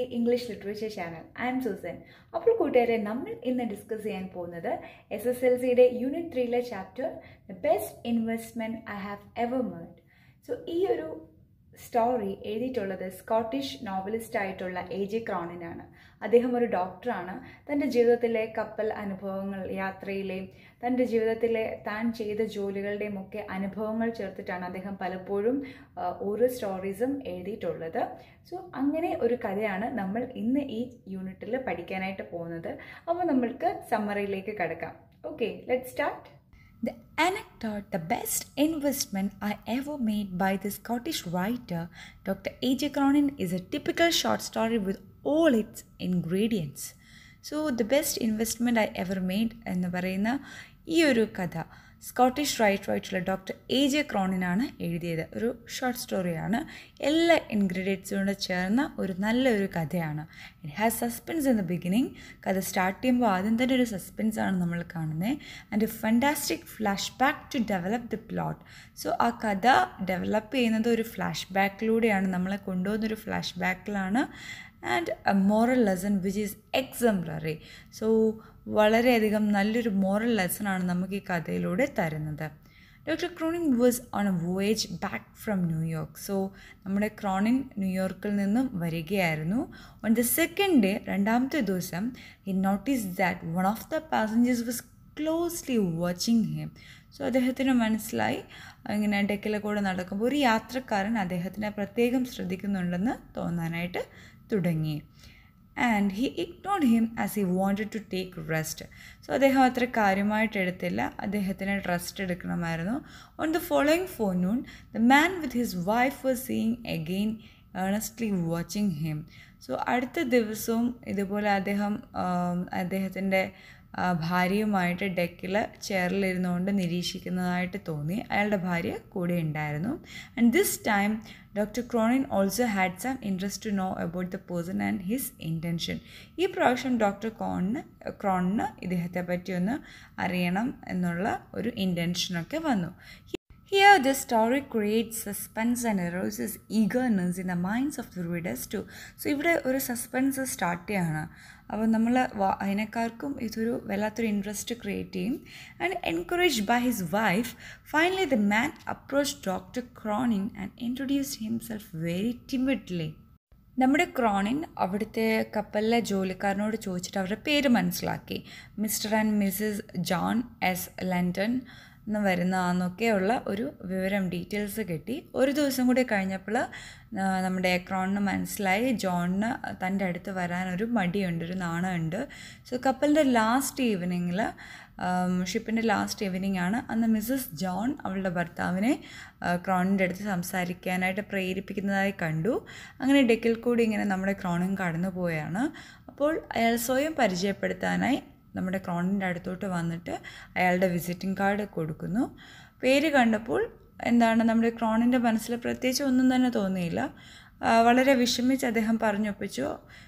English literature channel I am Susan അപ്പോൾ കൂട്ടുകാരെ നമ്മൾ ഇന്ന് ഡിസ്കസ് ചെയ്യാൻ പോകുന്നത് എസ് എസ് എൽ സിയുടെ യൂണിറ്റ് ത്രീയിലെ chapter the best investment I have ever made so ഈ ഒരു സ്റ്റോറി എഴുതിയിട്ടുള്ളത് സ്കോട്ടിഷ് നോവലിസ്റ്റ് ആയിട്ടുള്ള എ ജെ ക്രോണിനാണ് അദ്ദേഹം ഒരു ഡോക്ടറാണ് തൻ്റെ ജീവിതത്തിലെ കപ്പൽ അനുഭവങ്ങൾ യാത്രയിലെയും തൻ്റെ ജീവിതത്തിലെ താൻ ചെയ്ത ജോലികളുടെയും ഒക്കെ അനുഭവങ്ങൾ ചേർത്തിട്ടാണ് അദ്ദേഹം പലപ്പോഴും ആ, ഓരോ സ്റ്റോറീസും എഴുതിയിട്ടുള്ളത് സോ അങ്ങനെ ഒരു കഥയാണ് നമ്മൾ ഇന്ന് ഈ യൂണിറ്റിൽ പഠിക്കാനായിട്ട് പോകുന്നത് അപ്പോൾ നമ്മൾക്ക് സമ്മറിയിലേക്ക് കിടക്കാം okay let start The anecdote, the best investment I ever made by the Scottish writer Dr. A.J. Cronin, is a typical short story with all its ingredients. So the best investment I ever made എന്ന് പറയുന്ന ഈ ഒരു കഥ Scottish റൈറ്ററായിട്ടുള്ള doctor A J ക്രോണിനാണ് എഴുതിയത് ഒരു short സ്റ്റോറിയാണ് എല്ലാ ഇൻഗ്രീഡിയൻസും കൂടെ ചേർന്ന ഒരു നല്ലൊരു കഥയാണ് it has suspense in the beginning കഥ സ്റ്റാർട്ട് ചെയ്യുമ്പോൾ ആദ്യം തന്നെ ഒരു സസ്പെൻസ് ആണ് നമ്മൾ കാണുന്നത് and a fantastic flash back to develop the plot so ആ കഥ ഡെവലപ്പ് ചെയ്യുന്നത് ഒരു ഫ്ലാഷ് ബാക്കിലൂടെയാണ് നമ്മളെ കൊണ്ടുപോകുന്നൊരു ഫ്ലാഷ് ബാക്കിലാണ് and a moral lesson which is exemplary so വളരെയധികം നല്ലൊരു മോറൽ ലെസണാണ് നമുക്ക് ഈ കഥയിലൂടെ തരുന്നത് doctor Cronin was on a voyage back from New York so നമ്മുടെ ക്രോണിൻ ന്യൂയോർക്കിൽ നിന്നും വരികയായിരുന്നു ഓൺ ദ സെക്കൻഡ് ഡേ രണ്ടാമത്തെ ദിവസം he notice that one of the passengers was closely watching him so അദ്ദേഹത്തിന് മനസ്സിലായി ഇങ്ങനെ ഡെക്കിലെ കൂടെ നടക്കുമ്പോൾ ഒരു യാത്രക്കാരൻ അദ്ദേഹത്തിനെ പ്രത്യേകം ശ്രദ്ധിക്കുന്നുണ്ടെന്ന് തോന്നാനായിട്ട് തുടങ്ങി and he ignored him as he wanted to take rest so അദ്ദേഹം അത്ര കാര്യമായിട്ട് എടുത്തില്ല അദ്ദേഹത്തിന് റെസ്റ്റ് എടുക്കണമായിരുന്നു on the following forenoon the man with his wife was seeing again earnestly watching him so അടുത്ത ദിവസവും ഇതുപോലെ അദ്ദേഹം അദ്ദേഹത്തിൻ്റെ ഭാര്യയുമായിട്ട് ഡെക്കിൽ ചെയറിലിരുന്നുകൊണ്ട് നിരീക്ഷിക്കുന്നതായിട്ട് തോന്നി അയാളുടെ ഭാര്യ കൂടെ ഉണ്ടായിരുന്നു and this time doctor Cronin also had some interest to know about the person and his intention ഈ പ്രാവശ്യം ഡോക്ടർ ക്രോണിന് ക്രോണിന് ഇദ്ദേഹത്തെ പറ്റി ഒന്ന് അറിയണം എന്നുള്ള ഒരു ഇൻറ്റൻഷനൊക്കെ വന്നു Here, the story creates suspense and arouses eagerness in the minds of the readers too. So ഇവിടെ ഒരു സസ്പെൻസ് സ്റ്റാർട്ട് ചെയ്യാണ് അപ്പോൾ നമ്മൾ വായനക്കാർക്കും ഇതൊരു വല്ലാത്തൊരു ഇൻട്രസ്റ്റ് ക്രിയേറ്റ് ചെയ്യും and encourage by his wife finally the man approach doctor Cronin and introduce himself very timidly നമ്മുടെ ക്രോണിൻ അവിടുത്തെ കപ്പലിലെ ജോലിക്കാരനോട് ചോദിച്ചിട്ട് അവരുടെ പേര് മനസ്സിലാക്കി mister and missus John S London എന്ന് വരുന്നതെന്നൊക്കെയുള്ള ഒരു വിവരം ഡീറ്റെയിൽസ് കിട്ടി ഒരു ദിവസം കൂടി കഴിഞ്ഞപ്പോൾ നമ്മുടെ ക്രോണിന് മനസ്സിലായി ജോണിന് തൻ്റെ അടുത്ത് വരാനൊരു മടിയുണ്ട് ഒരു നാണമുണ്ട് സോ കപ്പലിൻ്റെ ലാസ്റ്റ് ഈവനിങ്ങിൽ ഷിപ്പിൻ്റെ ലാസ്റ്റ് ഈവനിങ് ആണ് അന്ന് മിസ്സസ് ജോൺ അവളുടെ ഭർത്താവിനെ ക്രോണിൻ്റെ അടുത്ത് സംസാരിക്കാനായിട്ട് പ്രേരിപ്പിക്കുന്നതായി കണ്ടു അങ്ങനെ ഡെക്കിൽ കൂടി ഇങ്ങനെ നമ്മുടെ ക്രോണിൻ കടന്നു പോയാണ് അപ്പോൾ അയാൾ സ്വയം പരിചയപ്പെടുത്താനായി നമ്മുടെ ക്രോണിൻ്റെ അടുത്തോട്ട് വന്നിട്ട് അയാളുടെ വിസിറ്റിംഗ് കാർഡ് കൊടുക്കുന്നു പേര് കണ്ടപ്പോൾ എന്താണ് നമ്മുടെ ക്രോണിൻ്റെ മനസ്സിൽ പ്രത്യേകിച്ച് ഒന്നും തന്നെ തോന്നിയില്ല വളരെ വിഷമിച്ച് അദ്ദേഹം പറഞ്ഞൊപ്പിച്ചു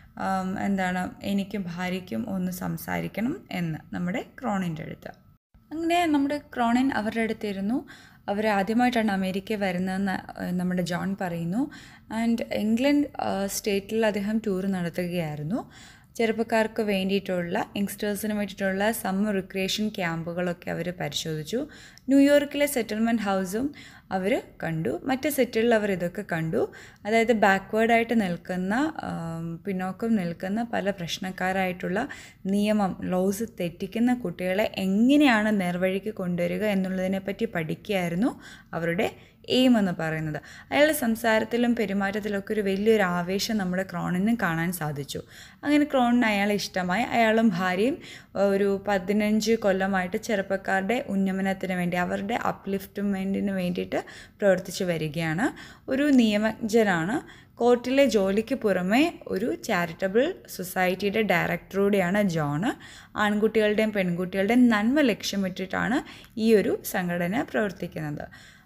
എന്താണ് എനിക്കും ഭാര്യയ്ക്കും ഒന്ന് സംസാരിക്കണം എന്ന് നമ്മുടെ ക്രോണിൻ്റെ അടുത്ത് അങ്ങനെ നമ്മുടെ ക്രോണിൻ അവരുടെ അടുത്തിരുന്നു അവർ ആദ്യമായിട്ടാണ് അമേരിക്ക വരുന്നതെന്ന് നമ്മുടെ ജോൺ പറയുന്നു ആൻഡ് ഇംഗ്ലണ്ട് സ്റ്റേറ്റിൽ അദ്ദേഹം ടൂർ നടത്തുകയായിരുന്നു ചെറുപ്പക്കാർക്ക് വേണ്ടിയിട്ടുള്ള യങ്സ്റ്റേഴ്സിന് വേണ്ടിയിട്ടുള്ള സമ്മർ റിക്രിയേഷൻ ക്യാമ്പുകളൊക്കെ അവർ പരിശോധിച്ചു ന്യൂയോർക്കിലെ സെറ്റിൽമെൻറ്റ് ഹൗസും അവർ കണ്ടു മറ്റ് സെറ്റിൽ അവർ ഇതൊക്കെ കണ്ടു അതായത് ബാക്ക്വേർഡായിട്ട് നിൽക്കുന്ന പിന്നോക്കം നിൽക്കുന്ന പല പ്രശ്നക്കാരായിട്ടുള്ള നിയമം ലോസ് തെറ്റിക്കുന്ന കുട്ടികളെ എങ്ങനെയാണ് നേർവഴിക്ക് കൊണ്ടുവരിക എന്നുള്ളതിനെപ്പറ്റി പഠിക്കുകയായിരുന്നു അവരുടെ എയിം എന്ന് പറയുന്നത് അയാളുടെ സംസാരത്തിലും പെരുമാറ്റത്തിലൊക്കെ ഒരു വലിയൊരു ആവേശം നമ്മുടെ ക്രോണിന് കാണാൻ സാധിച്ചു അങ്ങനെ ക്രോണിന് അയാളെ ഇഷ്ടമായി അയാളും ഭാര്യയും ഒരു പതിനഞ്ച് കൊല്ലമായിട്ട് ചെറുപ്പക്കാരുടെ ഉന്നമനത്തിന് വേണ്ടി അവരുടെ അപ്ലിഫ്റ്റ്മെൻറ്റിന് വേണ്ടിയിട്ട് പ്രവർത്തിച്ചു വരികയാണ് ഒരു നിയമജ്ഞനാണ് കോർട്ടിലെ ജോലിക്ക് പുറമെ ഒരു ചാരിറ്റബിൾ സൊസൈറ്റിയുടെ ഡയറക്ടറൂടെയാണ് ജോണ് ആൺകുട്ടികളുടെയും പെൺകുട്ടികളുടെയും നന്മ ലക്ഷ്യമിട്ടിട്ടാണ് ഈ ഒരു സംഘടന പ്രവർത്തിക്കുന്നത്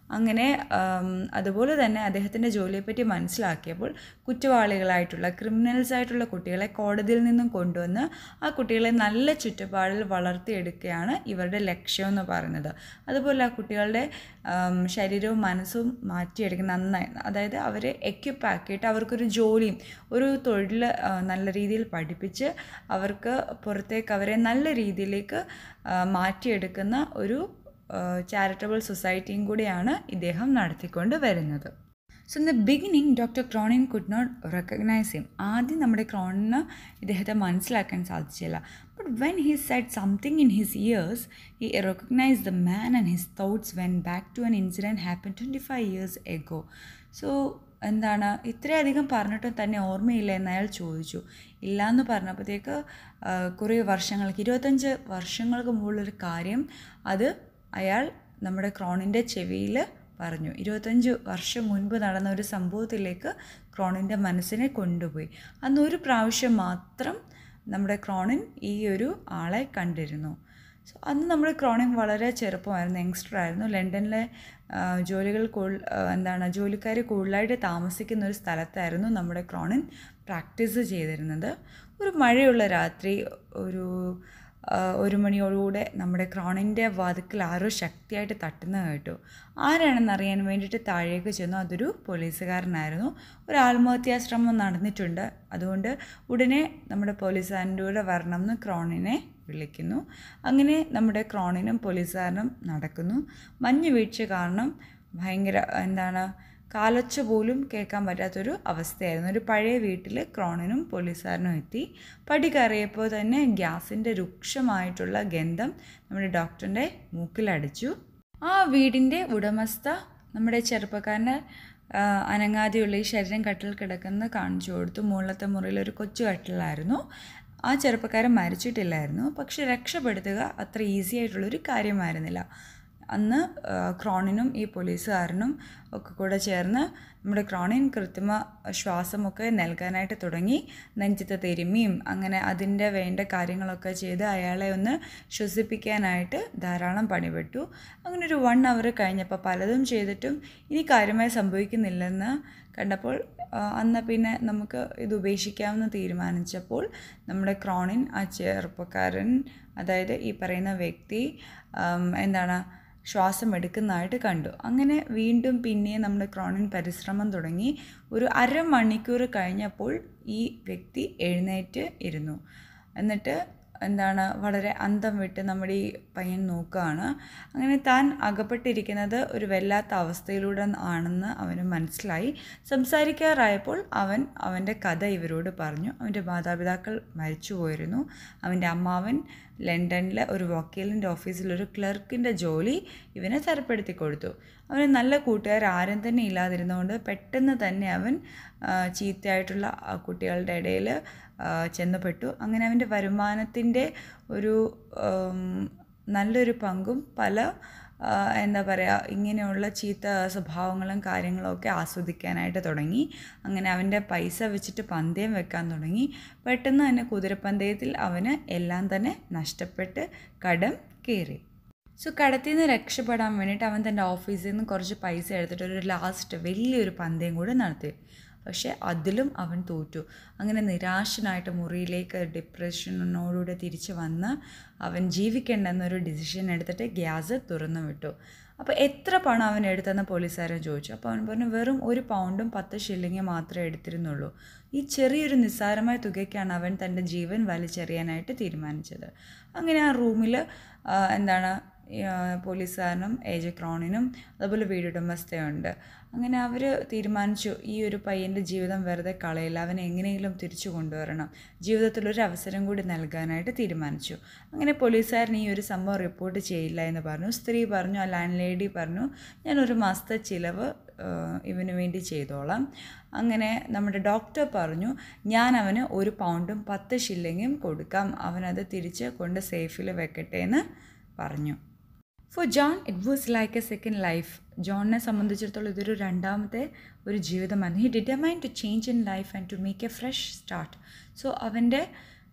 അങ്ങനെ ആം, അതുപോലെ തന്നെ അദ്ദേഹത്തിൻ്റെ ജോലിയെപ്പറ്റി മനസ്സിലാക്കിയപ്പോൾ കുറ്റവാളികളായിട്ടുള്ള ക്രിമിനൽസ് ആയിട്ടുള്ള കുട്ടികളെ കോടതിയിൽ നിന്നും കൊണ്ടുവന്ന് ആ കുട്ടികളെ നല്ല ചുറ്റുപാടിൽ വളർത്തിയെടുക്കുകയാണ് ഇവരുടെ ലക്ഷ്യം എന്ന് പറയുന്നത് അതുപോലെ ആ കുട്ടികളുടെ ആം, ശരീരവും മനസ്സും മാറ്റിയെടുക്കുന്ന നന്നായി അതായത് അവരെ എക്യുപ്പ് ആക്കിയിട്ട് അവർക്കൊരു ജോലിയും ഒരു തൊഴിൽ ആ, നല്ല രീതിയിൽ പഠിപ്പിച്ച് അവർക്ക് പുറത്തേക്ക് അവരെ നല്ല രീതിയിലേക്ക് ആ, മാറ്റിയെടുക്കുന്ന ഒരു ചാരിറ്റബിൾ സൊസൈറ്റിയും കൂടിയാണ് ഇദ്ദേഹം നടത്തിക്കൊണ്ട് വരുന്നത് so in the beginning doctor Cronin could not recognise him ആദ്യം നമ്മുടെ ക്രോണിന് ഇദ്ദേഹത്തെ മനസ്സിലാക്കാൻ സാധിച്ചില്ല but when he said something in his ears he recognise the man and his thoughts went back to an incident happen twenty five years ago so എന്താണ് ഇത്രയധികം പറഞ്ഞിട്ടും തന്നെ ഓർമ്മയില്ല എന്ന് അയാൾ ചോദിച്ചു ഇല്ല എന്ന് പറഞ്ഞപ്പോഴത്തേക്ക് ആ, കുറേ വർഷങ്ങൾക്ക് ഇരുപത്തഞ്ച് വർഷങ്ങൾക്ക് മുമ്പുള്ളൊരു കാര്യം അത് അയാൾ നമ്മുടെ ക്രോണിൻ്റെ ചെവിയിൽ പറഞ്ഞു ഇരുപത്തഞ്ച് വർഷം മുൻപ് നടന്ന ഒരു സംഭവത്തിലേക്ക് ക്രോണിൻ്റെ മനസ്സിനെ കൊണ്ടുപോയി അന്ന് ഒരു പ്രാവശ്യം മാത്രം നമ്മുടെ ക്രോണിൻ ഈ ഒരു ആളെ കണ്ടിരുന്നു സോ അന്ന് നമ്മുടെ ക്രോണിൻ വളരെ ചെറുപ്പമായിരുന്നു യങ്സ്റ്റർ ആയിരുന്നു ലണ്ടനിലെ ആ, ജോലികൾ കൂടുതൽ എന്താണ് ജോലിക്കാർ കൂടുതലായിട്ട് താമസിക്കുന്ന ഒരു സ്ഥലത്തായിരുന്നു നമ്മുടെ ക്രോണിൻ പ്രാക്ടീസ് ചെയ്തിരുന്നത് ഒരു മഴയുള്ള രാത്രി ഒരു ആ, ഒരു മണിയോടുകൂടെ നമ്മുടെ ക്രോണിൻ്റെ വാതിക്കൽ ആരോ ശക്തിയായിട്ട് തട്ടുന്ന കേട്ടു ആരാണെന്ന് അറിയാൻ വേണ്ടിയിട്ട് താഴേക്ക് ചെന്നു അതൊരു പോലീസുകാരനായിരുന്നു ഒരു ആത്മഹത്യാശ്രമം നടന്നിട്ടുണ്ട് അതുകൊണ്ട് ഉടനെ നമ്മുടെ പോലീസുകാരൻ്റെ കൂടെ വരണം എന്ന് ക്രോണിനെ വിളിക്കുന്നു അങ്ങനെ നമ്മുടെ ക്രോണിനും പോലീസുകാരനും നടക്കുന്നു മഞ്ഞ് വീഴ്ച കാരണം ഭയങ്കര എന്താണ് കാലൊച്ച പോലും കേൾക്കാൻ പറ്റാത്തൊരു അവസ്ഥയായിരുന്നു ഒരു പഴയ വീട്ടിൽ ക്രോണിനും പോലീസുകാരനും എത്തി പടി കയറിയപ്പോൾ തന്നെ ഗ്യാസിൻ്റെ രൂക്ഷമായിട്ടുള്ള ഗന്ധം നമ്മുടെ ഡോക്ടറിൻ്റെ മൂക്കിലടിച്ചു ആ വീടിൻ്റെ ഉടമസ്ഥ നമ്മുടെ ചെറുപ്പക്കാരൻ്റെ ആ, അനങ്ങാതെയുള്ള ഈ ശരീരം കട്ടിൽ കിടക്കുന്നത് കാണിച്ചു കൊടുത്തു മുകളിലത്തെ മുറിയിൽ ഒരു കൊച്ചു കട്ടിലായിരുന്നു ആ ചെറുപ്പക്കാരൻ മരിച്ചിട്ടില്ലായിരുന്നു പക്ഷെ രക്ഷപ്പെടുത്തുക അത്ര ഈസി ആയിട്ടുള്ളൊരു കാര്യമായിരുന്നില്ല അന്ന് ആ, ക്രോണിനും ഈ പോലീസുകാരനും ഒക്കെ കൂടെ ചേർന്ന് നമ്മുടെ ക്രോണിൻ കൃത്രിമ ശ്വാസമൊക്കെ നൽകാനായിട്ട് തുടങ്ങി നെഞ്ചത്ത് തിരുമ്മിയും അങ്ങനെ അതിൻ്റെ വേണ്ട കാര്യങ്ങളൊക്കെ ചെയ്ത് അയാളെ ഒന്ന് ശ്വസിപ്പിക്കാനായിട്ട് ധാരാളം പണിപെട്ടു അങ്ങനെ ഒരു വൺ അവർ കഴിഞ്ഞപ്പോൾ പലതും ചെയ്തിട്ടും ഇനി കാര്യമായി സംഭവിക്കുന്നില്ലെന്ന് കണ്ടപ്പോൾ ആ, അന്ന് പിന്നെ നമുക്ക് ഇത് ഉപേക്ഷിക്കാമെന്ന് തീരുമാനിച്ചപ്പോൾ നമ്മുടെ ക്രോണിൻ ആ ചെറുപ്പക്കാരൻ അതായത് ഈ പറയുന്ന വ്യക്തി ആം, എന്താണ് ശ്വാസം എടുക്കുന്നതായിട്ട് കണ്ടു അങ്ങനെ വീണ്ടും പിന്നെ നമ്മുടെ ക്രോണിൻ പരിശ്രമം തുടങ്ങി ഒരു അരമണിക്കൂർ കഴിഞ്ഞപ്പോൾ ഈ വ്യക്തി എഴുന്നേറ്റ് ഇരുന്നു എന്നിട്ട് എന്താണ് വളരെ അന്തം വിട്ട് നമ്മുടെ ഈ പയ്യൻ നോക്കുകയാണ് അങ്ങനെ താൻ അകപ്പെട്ടിരിക്കുന്നത് ഒരു വല്ലാത്ത അവസ്ഥയിലൂടെ ആണെന്ന് അവന് മനസ്സിലായി സംസാരിക്കാറായപ്പോൾ അവൻ അവൻ്റെ കഥ ഇവരോട് പറഞ്ഞു അവൻ്റെ മാതാപിതാക്കൾ മരിച്ചു പോയിരുന്നു അവൻ്റെ അമ്മാവൻ ലണ്ടനിലെ ഒരു വക്കീലിൻ്റെ ഓഫീസിൽ ഒരു ക്ലർക്കിൻ്റെ ജോലി ഇവനെ തരപ്പെടുത്തി കൊടുത്തു അവന് നല്ല കൂട്ടുകാർ ആരും തന്നെ ഇല്ലാതിരുന്നതുകൊണ്ട് പെട്ടെന്ന് തന്നെ അവൻ ആ, ചീത്തയായിട്ടുള്ള ആ കുട്ടികളുടെ ഇടയിൽ ചെന്നപ്പെട്ടു അങ്ങനെ അവൻ്റെ വരുമാനത്തിൻ്റെ ഒരു ഉം, നല്ലൊരു പങ്കും പല ആ, എന്താ പറയുക ഇങ്ങനെയുള്ള ചീത്ത സ്വഭാവങ്ങളും കാര്യങ്ങളും ഒക്കെ ആസ്വദിക്കാനായിട്ട് തുടങ്ങി അങ്ങനെ അവൻ്റെ പൈസ വെച്ചിട്ട് പന്തയം വെക്കാൻ തുടങ്ങി പെട്ടെന്ന് തന്നെ കുതിരപ്പന്തയത്തിൽ അവന് എല്ലാം തന്നെ നഷ്ടപ്പെട്ട് കടം കയറി സോ കടത്തിൽ നിന്ന് രക്ഷപ്പെടാൻ വേണ്ടിയിട്ട് അവൻ തൻ്റെ ഓഫീസിൽ നിന്ന് കുറച്ച് പൈസ എടുത്തിട്ട് ഒരു ലാസ്റ്റ് വലിയൊരു പന്തയം കൂടെ നടത്തി പക്ഷേ അതിലും അവൻ തോറ്റു അങ്ങനെ നിരാശനായിട്ട് മുറിയിലേക്ക് ഡിപ്രഷനോടുകൂടെ തിരിച്ച് വന്ന് അവൻ ജീവിക്കേണ്ടെന്നൊരു ഡിസിഷൻ എടുത്തിട്ട് ഗ്യാസ് തുറന്നു വിട്ടു അപ്പോൾ എത്ര പണം അവൻ എടുത്തെന്ന് പോലീസുകാരൻ ചോദിച്ചു അപ്പോൾ അവൻ പറഞ്ഞു വെറും ഒരു പൗണ്ടും പത്ത് ഷില്ലിങ് മാത്രമേ എടുത്തിരുന്നുള്ളൂ ഈ ചെറിയൊരു നിസ്സാരമായ തുകയ്ക്കാണ് അവൻ തൻ്റെ ജീവൻ വലിച്ചെറിയാനായിട്ട് തീരുമാനിച്ചത് അങ്ങനെ ആ റൂമിൽ എന്താണ് ഈ, ആ, പോലീസുകാരനും ഏജ ക്രോണിനും അതുപോലെ വീടുടമസ്ഥയുണ്ട് അങ്ങനെ അവർ തീരുമാനിച്ചു ഈ ഒരു പയ്യൻ്റെ ജീവിതം വെറുതെ കളയില്ല അവനെ എങ്ങനെയെങ്കിലും തിരിച്ചു കൊണ്ടുവരണം ജീവിതത്തിൽ ഒരു അവസരം കൂടി നൽകാനായിട്ട് തീരുമാനിച്ചു അങ്ങനെ പോലീസുകാരൻ ഈ ഒരു സംഭവം റിപ്പോർട്ട് ചെയ്യില്ല എന്ന് പറഞ്ഞു സ്ത്രീ പറഞ്ഞു ആ ലാൻഡ് ലേഡി പറഞ്ഞു ഞാൻ ഒരു മാസത്തെ ചിലവ് ആ, ഇവന് വേണ്ടി ചെയ്തോളാം അങ്ങനെ നമ്മുടെ ഡോക്ടർ പറഞ്ഞു ഞാൻ അവന് ഒരു പൗണ്ടും പത്ത് ഷില്ലിങ്ങും കൊടുക്കാം അവനത് തിരിച്ച് കൊണ്ട് സേഫിൽ വെക്കട്ടെ എന്ന് പറഞ്ഞു for John it was like a second life ജോണിനെ സംബന്ധിച്ചിടത്തോളം ഇതൊരു രണ്ടാമത്തെ ഒരു ജീവിതമായിരുന്നു he determine to change in life and to make a fresh start so അവൻ്റെ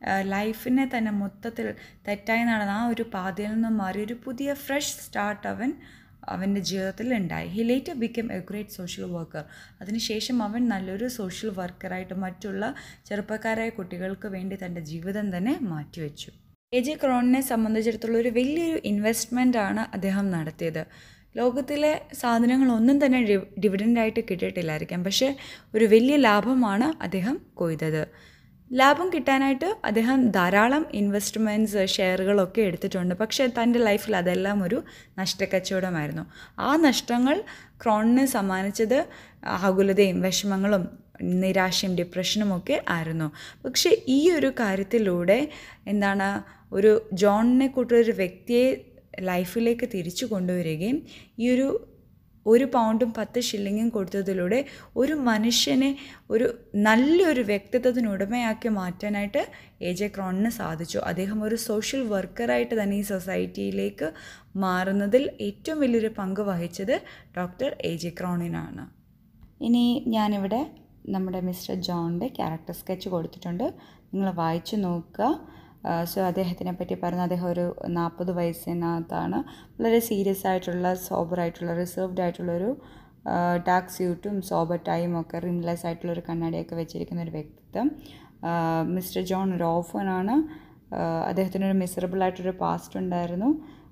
ലൈഫിനെ തന്നെ മൊത്തത്തിൽ തെറ്റായി നടന്ന ആ ഒരു പാതയിൽ നിന്നും മാറി ഒരു പുതിയ ഫ്രഷ് സ്റ്റാർട്ട് അവൻ അവൻ്റെ ജീവിതത്തിൽ ഉണ്ടായി he later become a great social worker അതിനുശേഷം അവൻ നല്ലൊരു സോഷ്യൽ വർക്കറായിട്ട് മറ്റുള്ള ചെറുപ്പക്കാരായ കുട്ടികൾക്ക് വേണ്ടി തൻ്റെ ജീവിതം തന്നെ മാറ്റിവെച്ചു എ ജെ ക്രോണിനെ സംബന്ധിച്ചിടത്തോളം ഒരു വലിയൊരു ഇൻവെസ്റ്റ്മെൻ്റ് ആണ് അദ്ദേഹം നടത്തിയത് ലോകത്തിലെ സാധനങ്ങളൊന്നും തന്നെ ഡിവിഡൻ്റായിട്ട് കിട്ടിയിട്ടില്ലായിരിക്കാം പക്ഷേ ഒരു വലിയ ലാഭമാണ് അദ്ദേഹം കൊയ്തത് ലാഭം കിട്ടാനായിട്ട് അദ്ദേഹം ധാരാളം ഇൻവെസ്റ്റ്മെൻറ്റ്സ് ഷെയറുകളൊക്കെ എടുത്തിട്ടുണ്ട് പക്ഷേ തൻ്റെ ലൈഫിൽ അതെല്ലാം ഒരു നഷ്ടക്കച്ചവടമായിരുന്നു ആ നഷ്ടങ്ങൾ ക്രോണിന് സമ്മാനിച്ചത് ആകുലതയും വിഷമങ്ങളും നിരാശയും ഡിപ്രഷനും ഒക്കെ ആയിരുന്നു പക്ഷേ ഈ ഒരു കാര്യത്തിലൂടെ എന്താണ് ഒരു ജോണിനെ കൂട്ടൊരു വ്യക്തിയെ ലൈഫിലേക്ക് തിരിച്ചു കൊണ്ടുവരികയും ഈ ഒരു ഒരു പൗണ്ടും പത്ത് ഷില്ലിങ്ങും കൊടുത്തതിലൂടെ ഒരു മനുഷ്യനെ ഒരു നല്ലൊരു വ്യക്തിത്വത്തിന് ഉടമയാക്കി മാറ്റാനായിട്ട് എ ജെ ക്രോണിന് സാധിച്ചു അദ്ദേഹം ഒരു സോഷ്യൽ വർക്കറായിട്ട് തന്നെ ഈ സൊസൈറ്റിയിലേക്ക് മാറുന്നതിൽ ഏറ്റവും വലിയൊരു പങ്ക് വഹിച്ചത് ഡോക്ടർ എ ജെ ക്രോണിനാണ് ഇനി ഞാനിവിടെ നമ്മുടെ മിസ്റ്റർ ജോണിൻ്റെ ക്യാരക്ടർ സ്കെച്ച് കൊടുത്തിട്ടുണ്ട് നിങ്ങൾ വായിച്ചു നോക്കുക സോ അദ്ദേഹത്തിനെ പറ്റി പറഞ്ഞ അദ്ദേഹം ഒരു നാൽപ്പത് വയസ്സിനകത്താണ് വളരെ സീരിയസ് ആയിട്ടുള്ള സോബറായിട്ടുള്ള റിസർവ്ഡ് ആയിട്ടുള്ളൊരു ഡാർക്ക് സ്യൂട്ടും സോബർ ടൈം ഒക്കെ റിംലെസ് ആയിട്ടുള്ളൊരു കണ്ണാടിയൊക്കെ വെച്ചിരിക്കുന്ന ഒരു വ്യക്തിത്വം മിസ്റ്റർ ജോൺ ഒരു ഓഫനാണ് അദ്ദേഹത്തിനൊരു മിസറബിൾ ആയിട്ടൊരു പാസ്റ്റ് ഉണ്ടായിരുന്നു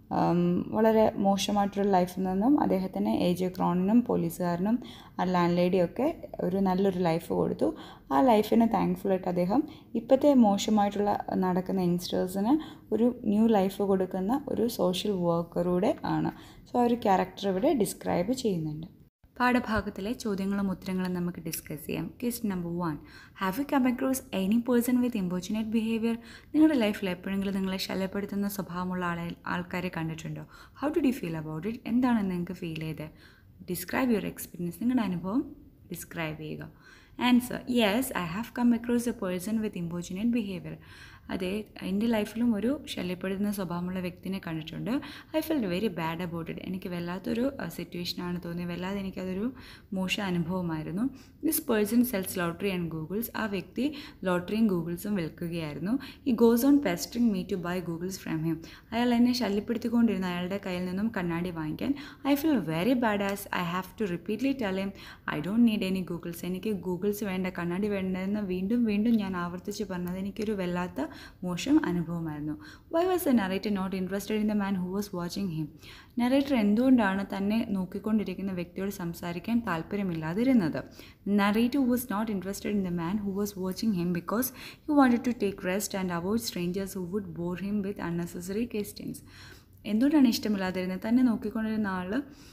വളരെ മോശമായിട്ടൊരു ലൈഫിൽ നിന്നും അദ്ദേഹത്തിന് എ ജെ ക്രോണിനും പോലീസുകാരനും ആ ലാൻഡ് ലേഡിയൊക്കെ ഒരു നല്ലൊരു ലൈഫ് കൊടുത്തു ആ ലൈഫിന് താങ്ക്ഫുള്ളായിട്ട് അദ്ദേഹം ഇപ്പോഴത്തെ മോശമായിട്ടുള്ള നടക്കുന്ന യങ്സ്റ്റേഴ്സിന് ഒരു ന്യൂ ലൈഫ് കൊടുക്കുന്ന ഒരു സോഷ്യൽ വർക്കറൂടെ ആണ് സോ ആ ഒരു ക്യാരക്ടർ ഇവിടെ ഡിസ്ക്രൈബ് ചെയ്യുന്നുണ്ട് പാഠഭാഗത്തിലെ ചോദ്യങ്ങളും ഉത്തരങ്ങളും നമുക്ക് ഡിസ്കസ് ചെയ്യാം quest number one have you come across any person with importunate behaviour നിങ്ങളുടെ ലൈഫിൽ എപ്പോഴെങ്കിലും നിങ്ങളെ ശല്യപ്പെടുത്തുന്ന സ്വഭാവമുള്ള ആളെ ആൾക്കാരെ കണ്ടിട്ടുണ്ടോ how do you feel about it എന്താണ് നിങ്ങൾക്ക് ഫീൽ ചെയ്തത് ഡിസ്ക്രൈബ് യുവർ എക്സ്പീരിയൻസ് നിങ്ങളുടെ അനുഭവം ഡിസ്ക്രൈബ് ചെയ്യുക answer yes I have come across a person with importunate behaviour അതെ എൻ്റെ ലൈഫിലും ഒരു ശല്യപ്പെടുത്തുന്ന സ്വഭാവമുള്ള വ്യക്തിനെ കണ്ടിട്ടുണ്ട് I fell very bad about it എനിക്ക് വല്ലാത്തൊരു സിറ്റുവേഷനാണ് തോന്നിയത് വല്ലാതെ എനിക്കതൊരു മോശ അനുഭവമായിരുന്നു this person sells lottery and goggles ആ വ്യക്തി ലോട്ടറിയും ഗൂഗിൾസും വിൽക്കുകയായിരുന്നു he goes on pesting me to buy goggles from him അയാൾ എന്നെ ശല്യപ്പെടുത്തിക്കൊണ്ടിരുന്ന അയാളുടെ കയ്യിൽ നിന്നും കണ്ണാടി വാങ്ങിക്കാൻ I feel very bad as I have to repeatedly tell him I don't need any goggles എനിക്ക് ഗൂഗിൾസ് വേണ്ട കണ്ണാടി വേണ്ടതെന്ന് വീണ്ടും വീണ്ടും ഞാൻ ആവർത്തിച്ച് പറഞ്ഞത് എനിക്കൊരു വല്ലാത്ത മോശം അനുഭവമായിരുന്നു why was a narrator not interested in the man who was watching him narrator എന്തുകൊണ്ടാണ് തന്നെ നോക്കിക്കൊണ്ടിരിക്കുന്ന വ്യക്തിയോട് സംസാരിക്കാൻ താല്പര്യമില്ലാതിരുന്നത് narrator was not interested in the man who was watching him because he wanted to take rest and avoid strangers who would bore him with unnecessary questions എന്തുകൊണ്ടാണ് ഇഷ്ടമില്ലാതിരുന്നത് തന്നെ നോക്കിക്കൊണ്ടിരുന്ന ആൾ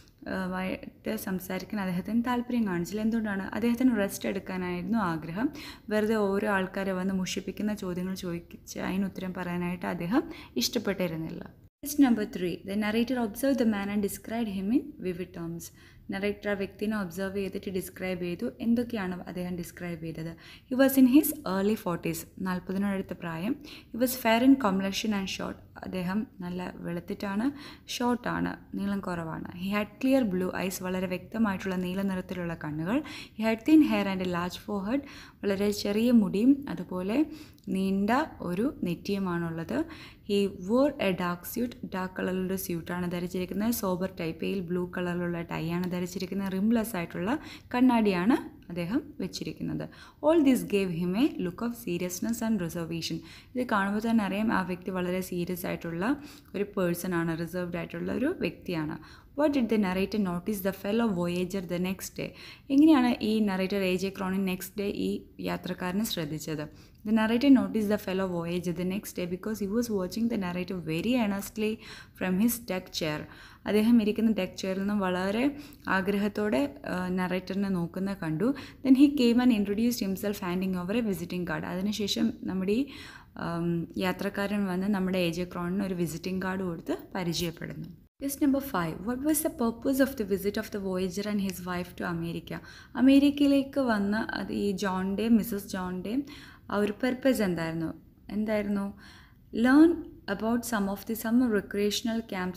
ആയിട്ട് സംസാരിക്കാൻ അദ്ദേഹത്തിന് താല്പര്യം കാണിച്ചില്ല എന്തുകൊണ്ടാണ് അദ്ദേഹത്തിന് റെസ്റ്റ് എടുക്കാനായിരുന്നു ആഗ്രഹം വെറുതെ ഓരോ ആൾക്കാരെ വന്ന് മുഷിപ്പിക്കുന്ന ചോദ്യങ്ങൾ ചോദിച്ച് അതിന് ഉത്തരം പറയാനായിട്ട് അദ്ദേഹം ഇഷ്ടപ്പെട്ടിരുന്നില്ല quest number three the narrator observe the man and describe him in vivid terms narrator ആ വ്യക്തിനെ ഒബ്സർവ് ചെയ്തിട്ട് ഡിസ്ക്രൈബ് ചെയ്തു എന്തൊക്കെയാണ് അദ്ദേഹം ഡിസ്ക്രൈബ് ചെയ്തത് he was in his early forties നാൽപ്പതിനടുത്ത പ്രായം he was fair in complexion and short അദ്ദേഹം നല്ല വെളുത്തിട്ടാണ് ഷോർട്ടാണ് നീളം കുറവാണ് he had clear blue eyes വളരെ വ്യക്തമായിട്ടുള്ള നീല നിറത്തിലുള്ള കണ്ണുകൾ he had thin hair and a large forehead വളരെ ചെറിയ മുടിയും അതുപോലെ നീണ്ട ഒരു നെറ്റിയുമാണുള്ളത് he wore a dark suit dark കളറിലുള്ള സ്യൂട്ടാണ് ധരിച്ചിരിക്കുന്നത് സോബർ ടൈപ്പയിൽ ബ്ലൂ കളറിലുള്ള ടൈ ആണ് ധരിച്ചിരിക്കുന്നത് റിംലെസ് ആയിട്ടുള്ള കണ്ണാടിയാണ് അദ്ദേഹം വെച്ചിരിക്കുന്നത് all this gave him a look of seriousness and reservation ഇത് കാണുമ്പോൾ തന്നെ അറിയാം ആ വ്യക്തി വളരെ സീരിയസ് ആയിട്ടുള്ള ഒരു പേഴ്സൺ ആണ് റിസർവ്ഡ് ആയിട്ടുള്ള ഒരു വ്യക്തിയാണ് what did the narrator notice the fellow voyager the next day എങ്ങനെയാണ് ഈ narrator A J Cronin next day ഈ യാത്രക്കാരനെ ശ്രദ്ധിച്ചത് the narrator notice the fellow voyager the next day because he was watching the narrator very earnestly from his deck chair അദ്ദേഹം ഇരിക്കുന്ന deck ചെയറിൽ നിന്നും വളരെ ആഗ്രഹത്തോടെ നറേറ്ററിനെ നോക്കുന്ന കണ്ടു then he came and introduced himself handing over a visiting card അതിനുശേഷം നമ്മുടെ ഈ യാത്രക്കാരൻ വന്ന് നമ്മുടെ എ ജെ ക്രോണിന് ഒരു വിസിറ്റിംഗ് കാർഡ് കൊടുത്ത് പരിചയപ്പെടുന്നു quest number five what was the purpose of the visit of the voyager and his wife to America അമേരിക്കയിലേക്ക് വന്ന അത് ഈ ജോണിൻ്റെയും മിസ്സസ് ജോണിൻ്റെയും ആ ഒരു പർപ്പസ് എന്തായിരുന്നു എന്തായിരുന്നു learn about some of the summer recreational camps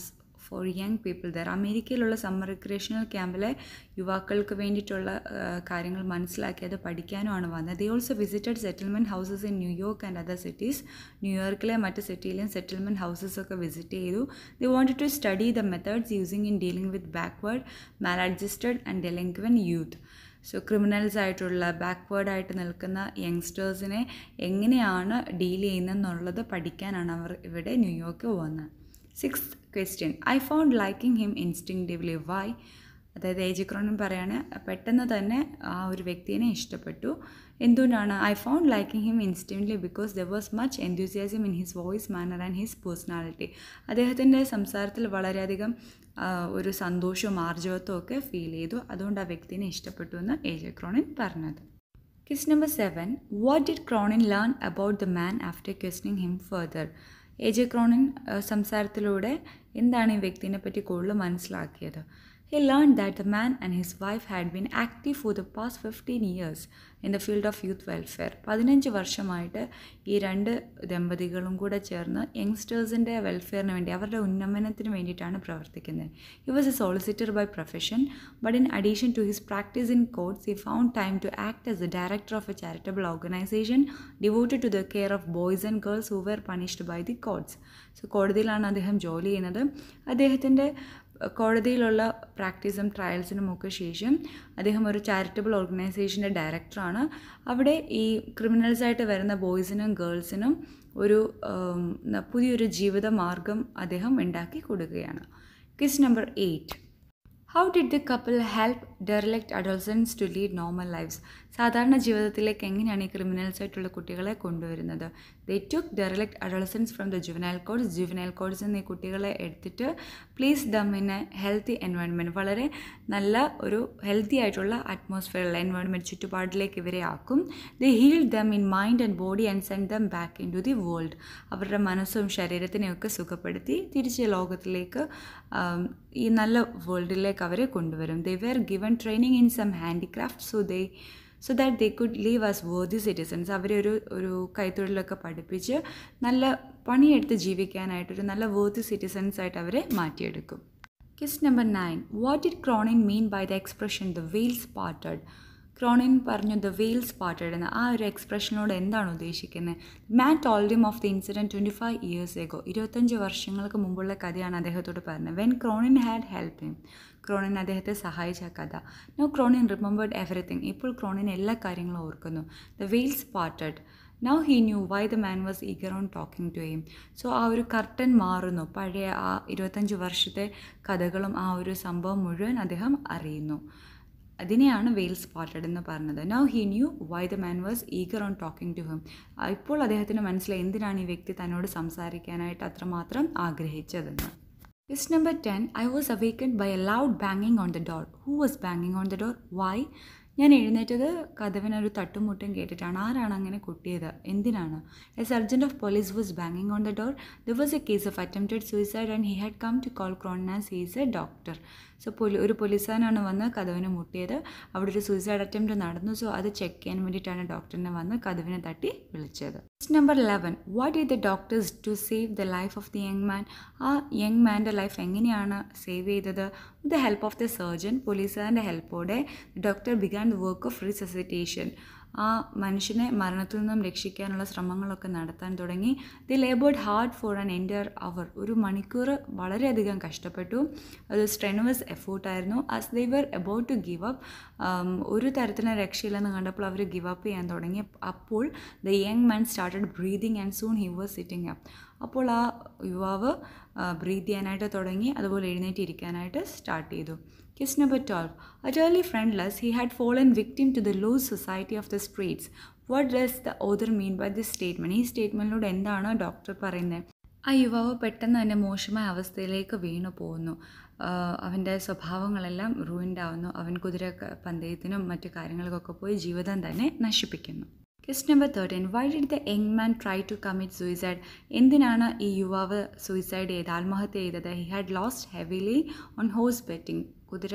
for young people there അമേരിക്കയിലുള്ള summer recreational ക്യാമ്പിലെ യുവാക്കൾക്ക് വേണ്ടിയിട്ടുള്ള ആ, കാര്യങ്ങൾ മനസ്സിലാക്കി അത് പഠിക്കാനുമാണ് വന്നത് they also visited settlement houses in New York and other cities ന്യൂയോർക്കിലെ മറ്റ് സിറ്റിയിലെയും സെറ്റിൽമെൻറ്റ് ഹൗസസ് ഒക്കെ വിസിറ്റ് ചെയ്തു they wanted to study the methods using in dealing with backward maladjusted and delinquent youth so criminals ആയിട്ടുള്ള backward ആയിട്ട് നിൽക്കുന്ന യങ്സ്റ്റേഴ്സിനെ എങ്ങനെയാണ് deal ചെയ്യുന്നതെന്നുള്ളത് പഠിക്കാനാണ് അവർ ഇവിടെ ന്യൂയോർക്ക് വന്നത് six question I found liking him instinctively why അതായത് ഏജിക്രോണും പറയാണ് പെട്ടെന്ന് തന്നെ ആ ഒരു വ്യക്തിയെ ഇഷ്ടപ്പെട്ടു എന്തുകൊണ്ടാണ് I found liking him instantly because there was much enthusiasm in his voice manner and his personality അദ്ദേഹത്തിൻ്റെ സംസാരത്തിൽ വളരെയധികം ആ, ഒരു സന്തോഷവും ആർജവത്വവും ഒക്കെ ഫീൽ ചെയ്തു അതുകൊണ്ട് ആ വ്യക്തിനെ ഇഷ്ടപ്പെട്ടു എന്ന് ഏജ് ക്രോണിൻ പറഞ്ഞത് quest number seven what did Cronin learn about the man after questing him further A J Cronin ആ, സംസാരത്തിലൂടെ എന്താണ് ഈ വ്യക്തിനെ പറ്റി കൂടുതൽ മനസ്സിലാക്കിയത് He learned that the man and his wife had been active for the past 15 years in the field of youth welfare. പതിനഞ്ച് വർഷമായിട്ട് ഈ രണ്ട് ദമ്പതികളും കൂടെ ചേർന്ന് യങ്സ്റ്റേഴ്സിൻ്റെ വെൽഫെയറിന് വേണ്ടി അവരുടെ ഉന്നമനത്തിന് വേണ്ടിയിട്ടാണ് പ്രവർത്തിക്കുന്നത് he was a solicitor by profession but in addition to his practice in courts he found time to act as a director of a charitable organisation devoted to the care of boys and girls who were punished by the courts so കോടതിയിലാണ് അദ്ദേഹം ജോലി ചെയ്യുന്നത് അദ്ദേഹത്തിൻ്റെ കോടതിയിലുള്ള പ്രാക്ടീസും ട്രയൽസിനും ഒക്കെ ശേഷം അദ്ദേഹം ഒരു charitable ഓർഗനൈസേഷൻ്റെ ഡയറക്ടറാണ് അവിടെ ഈ ക്രിമിനൽസായിട്ട് വരുന്ന ബോയ്സിനും ഗേൾസിനും ഒരു ഉം, ന- പുതിയൊരു ജീവിത മാർഗം അദ്ദേഹം ഉണ്ടാക്കി കൊടുക്കുകയാണ് quiz number eight how did the couple help derelict adolescents to lead normal lifes സാധാരണ ജീവിതത്തിലേക്ക് എങ്ങനെയാണ് ഈ ക്രിമിനൽസ് ആയിട്ടുള്ള കുട്ടികളെ കൊണ്ടുവരുന്നത് they took derelict adolescents from the juvenile courts juvenile courts എന്നീ കുട്ടികളെ എടുത്തിട്ട് placed them in a healthy environment വളരെ നല്ല ഒരു ഹെൽത്തി ആയിട്ടുള്ള അറ്റ്മോസ്ഫിയറുള്ള എൻവയോൺമെൻറ്റ് ചുറ്റുപാടിലേക്ക് ഇവരെ ആക്കും they heal them in mind and body and send them back into the world അവരുടെ മനസ്സും ശരീരത്തിനെയൊക്കെ സുഖപ്പെടുത്തി തിരിച്ച് ലോകത്തിലേക്ക് ആം, ഈ നല്ല വേൾഡിലേക്ക് അവരെ കൊണ്ടുവരും they were given training in some handicraft so they so that they could live as worthy citizens അവരെ ഒരു ഒരു കൈത്തൊഴിലൊക്കെ പഠിപ്പിച്ച് നല്ല പണിയെടുത്ത് ജീവിക്കാനായിട്ടൊരു നല്ല വേർതി സിറ്റിസൺസ് ആയിട്ട് അവരെ മാറ്റിയെടുക്കും quiz number nine what did Cronin mean by the expression the veils parted Cronin പറഞ്ഞു ദ വെയിൽസ് പാർട്ടഡ് എന്ന് ആ ഒരു എക്സ്പ്രഷനോട് എന്താണ് ഉദ്ദേശിക്കുന്നത് man told him of the incident twenty five years ago ഇരുപത്തഞ്ച് വർഷങ്ങൾക്ക് മുമ്പുള്ള കഥയാണ് അദ്ദേഹത്തോട് പറഞ്ഞത് when Cronin had help him Cronin അദ്ദേഹത്തെ സഹായിച്ച കഥ നോ ക്രോണിൻ റിമെമ്പേർഡ് എവറിത്തിങ് ഇപ്പോൾ ക്രോണിൻ എല്ലാ കാര്യങ്ങളും ഓർക്കുന്നു the veils parted now he knew why the man was eager on talking to him so ആ ഒരു കർട്ടൻ മാറുന്നു പഴയ ആ ഇരുപത്തഞ്ച് വർഷത്തെ കഥകളും ആ ഒരു സംഭവം മുഴുവൻ അദ്ദേഹം അറിയുന്നു അതിനെയാണ് വെയിൽസ് പാർട്ടഡ് എന്ന് പറഞ്ഞത് now he knew why the man was eager on talking to him ഇപ്പോൾ അദ്ദേഹത്തിന് മനസ്സിലായി എന്തിനാണ് ഈ വ്യക്തി തന്നോട് സംസാരിക്കാനായിട്ട് അത്രമാത്രം ആഗ്രഹിച്ചതെന്ന് Question number 10 I was awakened by a loud banging on the door. Who was banging on the door? Why? ഞാൻ എഴുന്നേറ്റത് കഥവിനൊരു തട്ടുമുട്ടും കേട്ടിട്ടാണ് ആരാണ് അങ്ങനെ കൊട്ടിയത് എന്തിനാണ് a sergeant of police was ബാങ്ങിങ് on the door there was a case of attempted suicide and he had come to call Cronin as he's a doctor so പോലീ ഒരു പോലീസുകാരനാണ് വന്ന് കഥവിന് മുട്ടിയത് അവിടെ ഒരു സൂയിസൈഡ് അറ്റംപ്റ്റ് നടന്നു സോ അത് ചെക്ക് ചെയ്യാൻ വേണ്ടിയിട്ടാണ് ഡോക്ടറിനെ വന്ന് കഥവിനെ തട്ടി വിളിച്ചത് number eleven what is the doctor's to save the life of the young man ആ യങ് മാൻ്റെ ലൈഫ് എങ്ങനെയാണ് സേവ് ചെയ്തത് with the help of the sergeant പോലീസുകാരൻ്റെ ഹെൽപ്പോടെ doctor began the work of resuscitation ആ മനുഷ്യനെ മരണത്തിൽ നിന്നും രക്ഷിക്കാനുള്ള ശ്രമങ്ങളൊക്കെ നടത്താൻ തുടങ്ങി the laboured hard for an entire hour ഒരു മണിക്കൂർ വളരെയധികം കഷ്ടപ്പെട്ടു അത് സ്ട്രെനുവസ് എഫേർട്ടായിരുന്നു as they were about to give up ഒരു തരത്തിലും രക്ഷയില്ലെന്ന് കണ്ടപ്പോൾ അവർ ഗിവ് അപ്പ് ചെയ്യാൻ തുടങ്ങി അപ്പോൾ the young man started breathing and soon he was sitting up അപ്പോൾ ആ യുവാവ് ബ്രീത്ത് ചെയ്യാനായിട്ട് തുടങ്ങി അതുപോലെ എഴുന്നേറ്റ് ഇരിക്കാനായിട്ട് സ്റ്റാർട്ട് ചെയ്തു quiz number twelve utterly friendless he had fallen victim to the loose society of the streets what does the author mean by this statement ഈ സ്റ്റേറ്റ്മെൻറ്റിലൂടെ എന്താണ് ഡോക്ടർ പറയുന്നത് ആ യുവാവ് പെട്ടെന്ന് തന്നെ മോശമായ അവസ്ഥയിലേക്ക് വീണു പോകുന്നു ആഹ് അവൻ്റെ സ്വഭാവങ്ങളെല്ലാം റൂയിൻഡ് ആവുന്നു അവൻ കുതിര ക- പന്തയത്തിനും മറ്റു കാര്യങ്ങൾക്കൊക്കെ പോയി ജീവിതം തന്നെ നശിപ്പിക്കുന്നു quest number thirteen why did the young man try to commit suicide എന്തിനാണ് ഈ യുവാവ് സൂയിസൈഡ് ചെയ്ത് ആത്മഹത്യ ചെയ്തത് he had lost heavily on horse betting കുതിര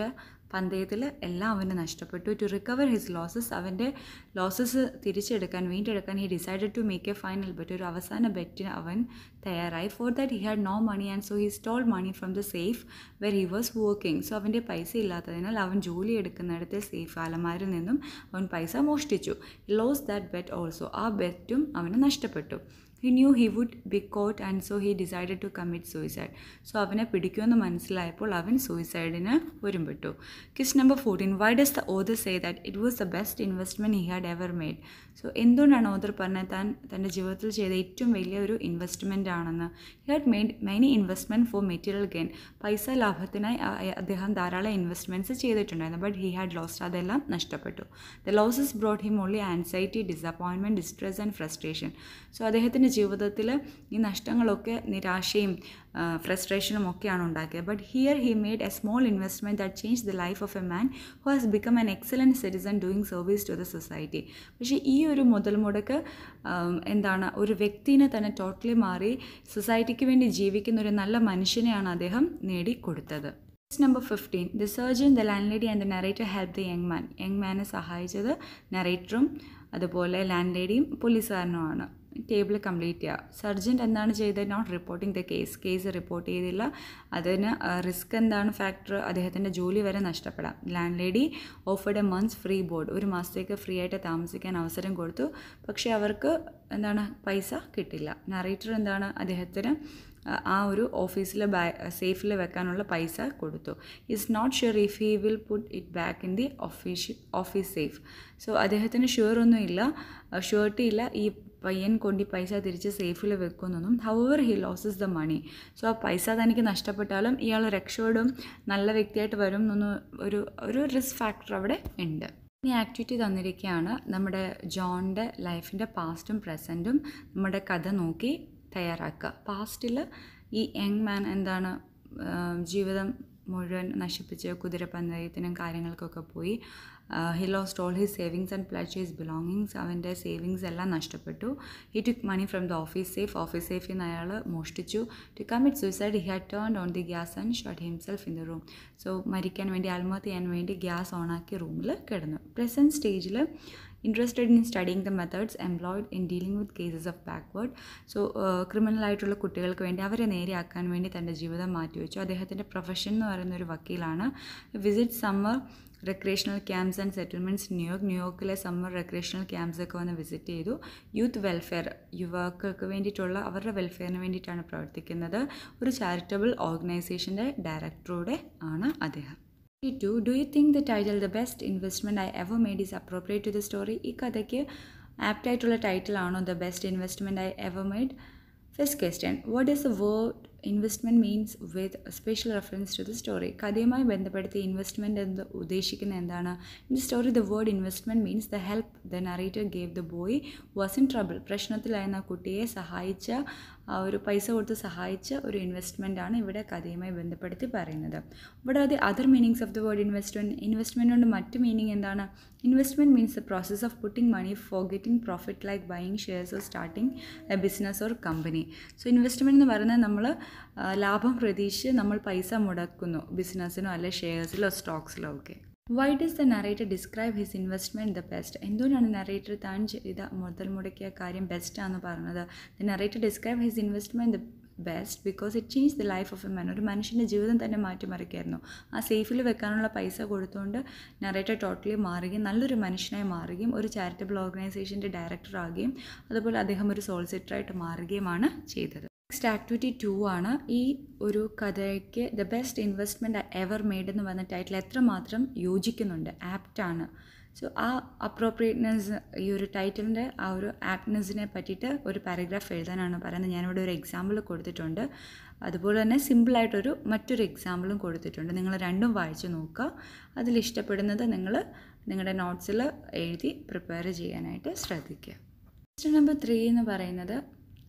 പന്തയത്തിൽ എല്ലാം അവന് നഷ്ടപ്പെട്ടു ടു റിക്കവർ ഹിസ് ലോസസ് അവൻ്റെ ലോസസ് തിരിച്ചെടുക്കാൻ വീണ്ടെടുക്കാൻ he decided to make a final bet ഒരു അവസാന ബെറ്റിന് അവൻ തയ്യാറായി for that he had no money and so he stole money from the safe were he was working so അവൻ്റെ പൈസ ഇല്ലാത്തതിനാൽ അവൻ ജോലി എടുക്കുന്നിടത്തെ സേഫ് അലമാരിൽ നിന്നും അവൻ പൈസ മോഷ്ടിച്ചു ലോസ് ദാറ്റ് ബെറ്റ് ഓൾസോ ആ ബെറ്റും അവന് നഷ്ടപ്പെട്ടു he knew he would be caught and so he decided to commit suicide so അവനെ പിടിക്കുമെന്ന് മനസ്സിലായപ്പോൾ അവൻ സൂയിസൈഡിന് ഒരുമ്പെട്ടു quiz number fourteen why does the author say that it was the best investment he had ever made so എന്തുകൊണ്ടാണ് author പറഞ്ഞത് താൻ തൻ്റെ ജീവിതത്തിൽ ചെയ്ത ഏറ്റവും വലിയ ഒരു ഇൻവെസ്റ്റ്മെൻ്റ് ആണെന്ന് he had made many investment for material gain പൈസ ലാഭത്തിനായി അ- അദ്ദേഹം ധാരാളം ഇൻവെസ്റ്റ്മെൻറ്റ്സ് ചെയ്തിട്ടുണ്ടായിരുന്നു ബട്ട് ഹി ഹാഡ് ലോസ്റ്റ് അതെല്ലാം നഷ്ടപ്പെട്ടു the losses brought him only anxiety disappointment distress and frustration so അദ്ദേഹത്തിൻ്റെ ജീവിതത്തിൽ ഈ നഷ്ടങ്ങളൊക്കെ നിരാശയും ഫ്രസ്ട്രേഷനും ഒക്കെയാണ് ഉണ്ടാക്കിയത് but here he made a small investment that change the life of a man who has become an excellent citizen doing service to the society പക്ഷേ ഈ ഒരു മുതൽ മുടക്ക് ആം, എന്താണ് ഒരു വ്യക്തിനെ തന്നെ ടോട്ടലി മാറി സൊസൈറ്റിക്ക് വേണ്ടി ജീവിക്കുന്ന ഒരു നല്ല മനുഷ്യനെയാണ് അദ്ദേഹം നേടിക്കൊടുത്തത് number fifteen the surgeon the landlady and the narrator help the young man young മാനെ സഹായിച്ചത് നറേറ്ററും അതുപോലെ ലാൻഡ് ലേഡിയും പോലീസുകാരനുമാണ് ടേബിൾ കംപ്ലീറ്റ് ചെയ്യുക സർജൻറ്റ് എന്താണ് ചെയ്തത് not reporting the case case report ചെയ്തില്ല അതിന് റിസ്ക് എന്താണ് ഫാക്ടർ അദ്ദേഹത്തിൻ്റെ ജോലി വരെ നഷ്ടപ്പെടാം landlady offered a month's free board ഒരു മാസത്തേക്ക് ഫ്രീ ആയിട്ട് താമസിക്കാൻ അവസരം കൊടുത്തു പക്ഷേ അവർക്ക് എന്താണ് പൈസ കിട്ടില്ല നറേറ്റർ എന്താണ് അദ്ദേഹത്തിന് ആ- ആ ഒരു ഓഫീസിൽ ബാ സേഫിൽ വെക്കാനുള്ള പൈസ കൊടുത്തു is not sure if he will put it back in the office office safe so അദ്ദേഹത്തിന് ഷുവർ ഒന്നും ഇല്ല ഷുവർട്ടി ഇല്ല ഈ പയ്യൻ കൊണ്ട് ഈ പൈസ തിരിച്ച് സേഫിൽ വെക്കുന്നൊന്നും however he loses the money so ആ പൈസ തനിക്ക് നഷ്ടപ്പെട്ടാലും ഇയാൾ രക്ഷപ്പെടും നല്ല വ്യക്തിയായിട്ട് വരും എന്നൊന്നും ഒരു ഒരു റിസ്ക് ഫാക്ടർ അവിടെ ഉണ്ട് ഈ ആക്ടിവിറ്റി തന്നിരിക്കുകയാണ് നമ്മുടെ ജോണിൻ്റെ ലൈഫിൻ്റെ പാസ്റ്റും പ്രസൻറ്റും നമ്മുടെ കഥ നോക്കി തയ്യാറാക്കുക പാസ്റ്റിൽ ഈ യങ് മാൻ എന്താണ് ആ, ജീവിതം മുഴുവൻ നശിപ്പിച്ച് കുതിരപ്പന്തയത്തിനും കാര്യങ്ങൾക്കൊക്കെ പോയി he lost all his savings and pledged his belongings അവൻ്റെ സേവിങ്സ് എല്ലാം നഷ്ടപ്പെട്ടു he took money from the office safe office സേഫിൽ നിന്ന് അയാൾ മോഷ്ടിച്ചു to commit suicide he had turn on the gas and shut himself in the room so മരിക്കാൻ വേണ്ടി ആത്മഹത്യ ചെയ്യാൻ വേണ്ടി ഗ്യാസ് ഓണാക്കി റൂമിൽ കിടന്നു പ്രസൻറ്റ് സ്റ്റേജിൽ interested in studying the methods employed in dealing with cases of backward so criminal ആയിട്ടുള്ള കുട്ടികൾക്ക് വേണ്ടി അവരെ നേരെയാക്കാൻ വേണ്ടി തൻ്റെ ജീവിതം മാറ്റിവെച്ചു അദ്ദേഹത്തിൻ്റെ പ്രൊഫഷൻ എന്ന് പറയുന്ന ഒരു വക്കീലാണ് visit summer recreational camps and settlements New York ന്യൂയോർക്കിലെ സമ്മർ റെക്രിയേഷണൽ ക്യാമ്പ്സ് ഒക്കെ വന്ന് വിസിറ്റ് ചെയ്തു യൂത്ത് വെൽഫെയർ യുവാക്കൾക്ക് വേണ്ടിയിട്ടുള്ള അവരുടെ വെൽഫെയറിന് വേണ്ടിയിട്ടാണ് പ്രവർത്തിക്കുന്നത് ഒരു ചാരിറ്റബിൾ ഓർഗനൈസേഷൻ്റെ ഡയറക്ടറൂടെ ആണ് അദ്ദേഹം to do you think the title the best investment I ever made is appropriate to the story ഈ കഥയ്ക്ക് ആപ്റ്റ് ആയിട്ടുള്ള ടൈറ്റിലാണോ the best investment I ever made first question what is the word investment means with special reference to the story കഥയുമായി ബന്ധപ്പെടുത്തി investment എന്ന് ഉദ്ദേശിക്കുന്നത് എന്താണ് in the story the word investment means the help the narrator gave the boy was in trouble പ്രശ്നത്തിലായിരുന്ന കുട്ടിയെ സഹായിച്ച ആ ഒരു പൈസ കൊടുത്ത് സഹായിച്ച ഒരു ഇൻവെസ്റ്റ്മെൻ്റ് ആണ് ഇവിടെ കഥയുമായി ബന്ധപ്പെടുത്തി പറയുന്നത് ഇവിടെ അത് other meanings of the word investment investment കൊണ്ട് മറ്റ് മീനിങ് എന്താണ് investment means the process of putting money for getting profit like buying shares or starting a business or company so investment എന്ന് പറയുന്നത് നമ്മൾ ലാഭം പ്രതീക്ഷിച്ച് നമ്മൾ പൈസ മുടക്കുന്നു ബിസിനസ്സിനോ അല്ലെ ഷെയർസിലോ സ്റ്റോക്സിലോ ഒക്കെ why does the narrator describe his investment the best എന്തുകൊണ്ടാണ് നറേറ്റർ താൻ ചെയ്ത മുതൽ മുടക്കിയ കാര്യം ബെസ്റ്റ് ആണെന്ന് പറഞ്ഞത് the narrator describe his investment the best because it change the life of a man ഒരു മനുഷ്യൻ്റെ ജീവിതം തന്നെ മാറ്റിമറിക്കായിരുന്നു ആ സേഫിൽ വെക്കാനുള്ള പൈസ കൊടുത്തുകൊണ്ട് നറേറ്റർ ടോട്ടലി മാറുകയും നല്ലൊരു മനുഷ്യനായി മാറുകയും ഒരു ചാരിറ്റബിൾ ഓർഗനൈസേഷൻ്റെ ഡയറക്ടർ ആകുകയും അതുപോലെ അദ്ദേഹം ഒരു സോൾസിറ്ററായിട്ട് മാറുകയുമാണ് ചെയ്തത് നെക്സ്റ്റ് ആക്ടിവിറ്റി ടു ആണ് ഈ ഒരു കഥയ്ക്ക് the best investment ever made എന്ന് പറഞ്ഞ ടൈറ്റിൽ എത്രമാത്രം യോജിക്കുന്നുണ്ട് ആപ്റ്റാണ് സോ ആ അപ്രോപ്രിയേറ്റ്നെസ് ഈ ഒരു ടൈറ്റിലിൻ്റെ ആ ഒരു ആപ്റ്റ്നെസ്സിനെ പറ്റിയിട്ട് ഒരു പാരഗ്രാഫ് എഴുതാനാണ് പറയുന്നത് ഞാനിവിടെ ഒരു എക്സാമ്പിൾ കൊടുത്തിട്ടുണ്ട് അതുപോലെ തന്നെ സിമ്പിളായിട്ടൊരു മറ്റൊരു എക്സാമ്പിളും കൊടുത്തിട്ടുണ്ട് നിങ്ങൾ രണ്ടും വായിച്ച് നോക്കുക അതിൽ ഇഷ്ടപ്പെടുന്നത് നിങ്ങൾ നിങ്ങളുടെ നോട്ട്സിൽ എഴുതി പ്രിപ്പയർ ചെയ്യാനായിട്ട് ശ്രദ്ധിക്കുക ക്വസ്റ്റ്യൻ നമ്പർ ത്രീ എന്ന് പറയുന്നത്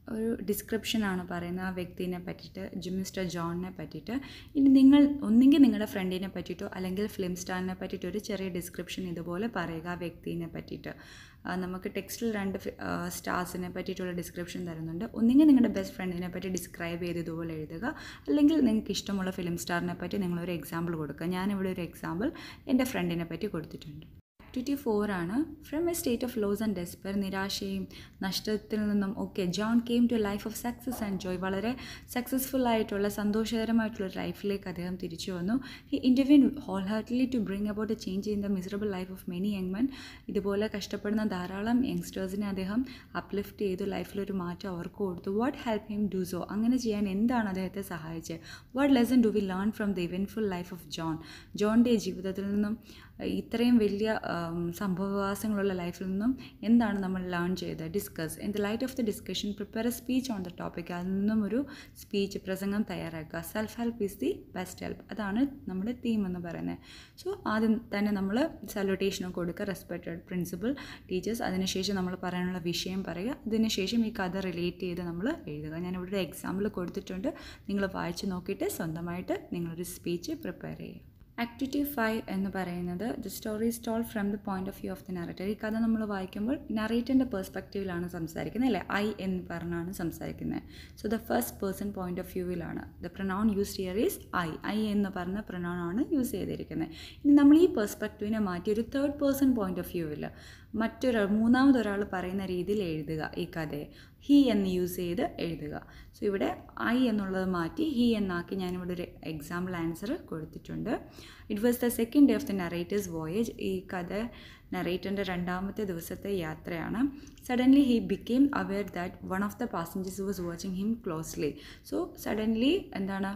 ഒരു ഡിസ്ക്രിപ്ഷനാണ് പറയുന്നത് ആ വ്യക്തിനെ പറ്റിയിട്ട് ജി മിസ്റ്റർ ജോണിനെ പറ്റിയിട്ട് ഇനി നിങ്ങൾ ഒന്നെങ്കിൽ നിങ്ങളുടെ ഫ്രണ്ടിനെ പറ്റിയിട്ടോ അല്ലെങ്കിൽ ഫിലിം സ്റ്റാറിനെ പറ്റിയിട്ടോ ഒരു ചെറിയ ഡിസ്ക്രിപ്ഷൻ ഇതുപോലെ പറയുക ആ വ്യക്തിനെ പറ്റിയിട്ട് ആ, നമുക്ക് ടെക്സ്റ്റിൽ രണ്ട് സ്റ്റാർസിനെ പറ്റിയിട്ടുള്ള ഡിസ്ക്രിപ്ഷൻ തരുന്നുണ്ട് ഒന്നുകിൽ നിങ്ങളുടെ ബെസ്റ്റ് ഫ്രണ്ടിനെ പറ്റി ഡിസ്ക്രൈബ് ചെയ്ത് ഇതുപോലെ എഴുതുക അല്ലെങ്കിൽ നിങ്ങൾക്ക് ഇഷ്ടമുള്ള ഫിലിം സ്റ്റാറിനെ പറ്റി നിങ്ങളൊരു എക്സാമ്പിൾ കൊടുക്കുക ഞാനിവിടെ ഒരു എക്സാമ്പിൾ എൻ്റെ ഫ്രണ്ടിനെ പറ്റി കൊടുത്തിട്ടുണ്ട് ആക്ടിവിറ്റി ഫോർ ആണ് from a state of loss and despair നിരാശയും നഷ്ടത്തിൽ നിന്നും okay John came to life of success and joy വളരെ സക്സസ്ഫുൾ ആയിട്ടുള്ള സന്തോഷകരമായിട്ടുള്ള ഒരു ലൈഫിലേക്ക് അദ്ദേഹം തിരിച്ചു വന്നു he intervened wholeheartedly to bring about a change in the miserable life of many young men ഇതുപോലെ കഷ്ടപ്പെടുന്ന ധാരാളം യങ്സ്റ്റേഴ്സിനെ അദ്ദേഹം അപ്ലിഫ്റ്റ് ചെയ്തു ലൈഫിലൊരു മാറ്റം അവർക്ക് കൊടുത്തു what help him do so അങ്ങനെ ചെയ്യാൻ എന്താണ് അദ്ദേഹത്തെ സഹായിച്ചത് what lesson do we learn from the eventful life of John ജോണിൻ്റെ ജീവിതത്തിൽ നിന്നും ഇത്രയും വലിയ ആം, സംഭവവാസങ്ങളുള്ള ലൈഫിൽ നിന്നും എന്താണ് നമ്മൾ ലേൺ ചെയ്തത് discuss in the light of the discussion prepare a speech on the topic അതിൽ നിന്നും ഒരു സ്പീച്ച് പ്രസംഗം തയ്യാറാക്കുക self help is the best help അതാണ് നമ്മുടെ തീം എന്ന് പറയുന്നത് സോ ആദ്യം തന്നെ നമ്മൾ സല്യൂട്ടേഷനൊക്കെ കൊടുക്കുക റെസ്പെക്റ്റഡ് പ്രിൻസിപ്പൽ ടീച്ചേഴ്സ് അതിനുശേഷം നമ്മൾ പറയാനുള്ള വിഷയം പറയുക അതിനുശേഷം ഈ കഥ റിലേറ്റ് ചെയ്ത് നമ്മൾ എഴുതുക ഞാൻ ഇവിടെ ഒരു എക്സാമ്പിൾ കൊടുത്തിട്ടുണ്ട് നിങ്ങൾ വായിച്ച് നോക്കിയിട്ട് സ്വന്തമായിട്ട് നിങ്ങളൊരു സ്പീച്ച് പ്രിപ്പയർ ചെയ്യുക ആക്ടിവിറ്റി ഫൈവ് എന്ന് പറയുന്നത് the story is told from the point of view of the narrator ഈ കഥ നമ്മൾ വായിക്കുമ്പോൾ നറേറ്ററിൻ്റെ പെർസ്പെക്റ്റീവിലാണ് സംസാരിക്കുന്നത് അല്ലേ ഐ എന്ന് പറഞ്ഞാണ് സംസാരിക്കുന്നത് so the first person point of വ്യൂവിലാണ് the pronoun use here is I I എന്ന് പറഞ്ഞ പ്രൊനൗൺ ആണ് യൂസ് ചെയ്തിരിക്കുന്നത് ഇനി നമ്മൾ ഈ പെർസ്പെക്റ്റീവിനെ മാറ്റി ഒരു തേർഡ് പേഴ്സൺ പോയിന്റ് ഓഫ് വ്യൂവിൽ മറ്റൊരാൾ മൂന്നാമതൊരാൾ പറയുന്ന രീതിയിൽ എഴുതുക ഈ കഥയെ ഹി എന്ന് യൂസ് ചെയ്ത് എഴുതുക സോ ഇവിടെ ഐ എന്നുള്ളത് മാറ്റി ഹി എന്നാക്കി ഞാനിവിടെ ഒരു എക്സാമ്പിൾ ആൻസർ കൊടുത്തിട്ടുണ്ട് it was the second day of the narrator's voyage ഈ കഥ നറേറ്ററിൻ്റെ രണ്ടാമത്തെ ദിവസത്തെ യാത്രയാണ് suddenly he became aware that one of the passengers was watching him closely so suddenly എന്താണ്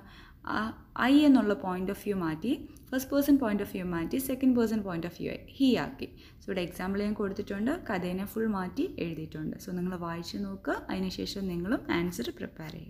ഐ എന്നുള്ള പോയിന്റ് ഓഫ് വ്യൂ മാറ്റി first person point of view മാറ്റി second person point of view he ആക്കി സോ ഇവിടെ example ഞാൻ കൊടുത്തിട്ടുണ്ട് കഥേനെ full മാറ്റി എഴുതിയിട്ടുണ്ട് സോ നിങ്ങൾ വായിച്ച് നോക്കുക അതിനുശേഷം നിങ്ങളും ആൻസർ പ്രിപ്പയർ ചെയ്യും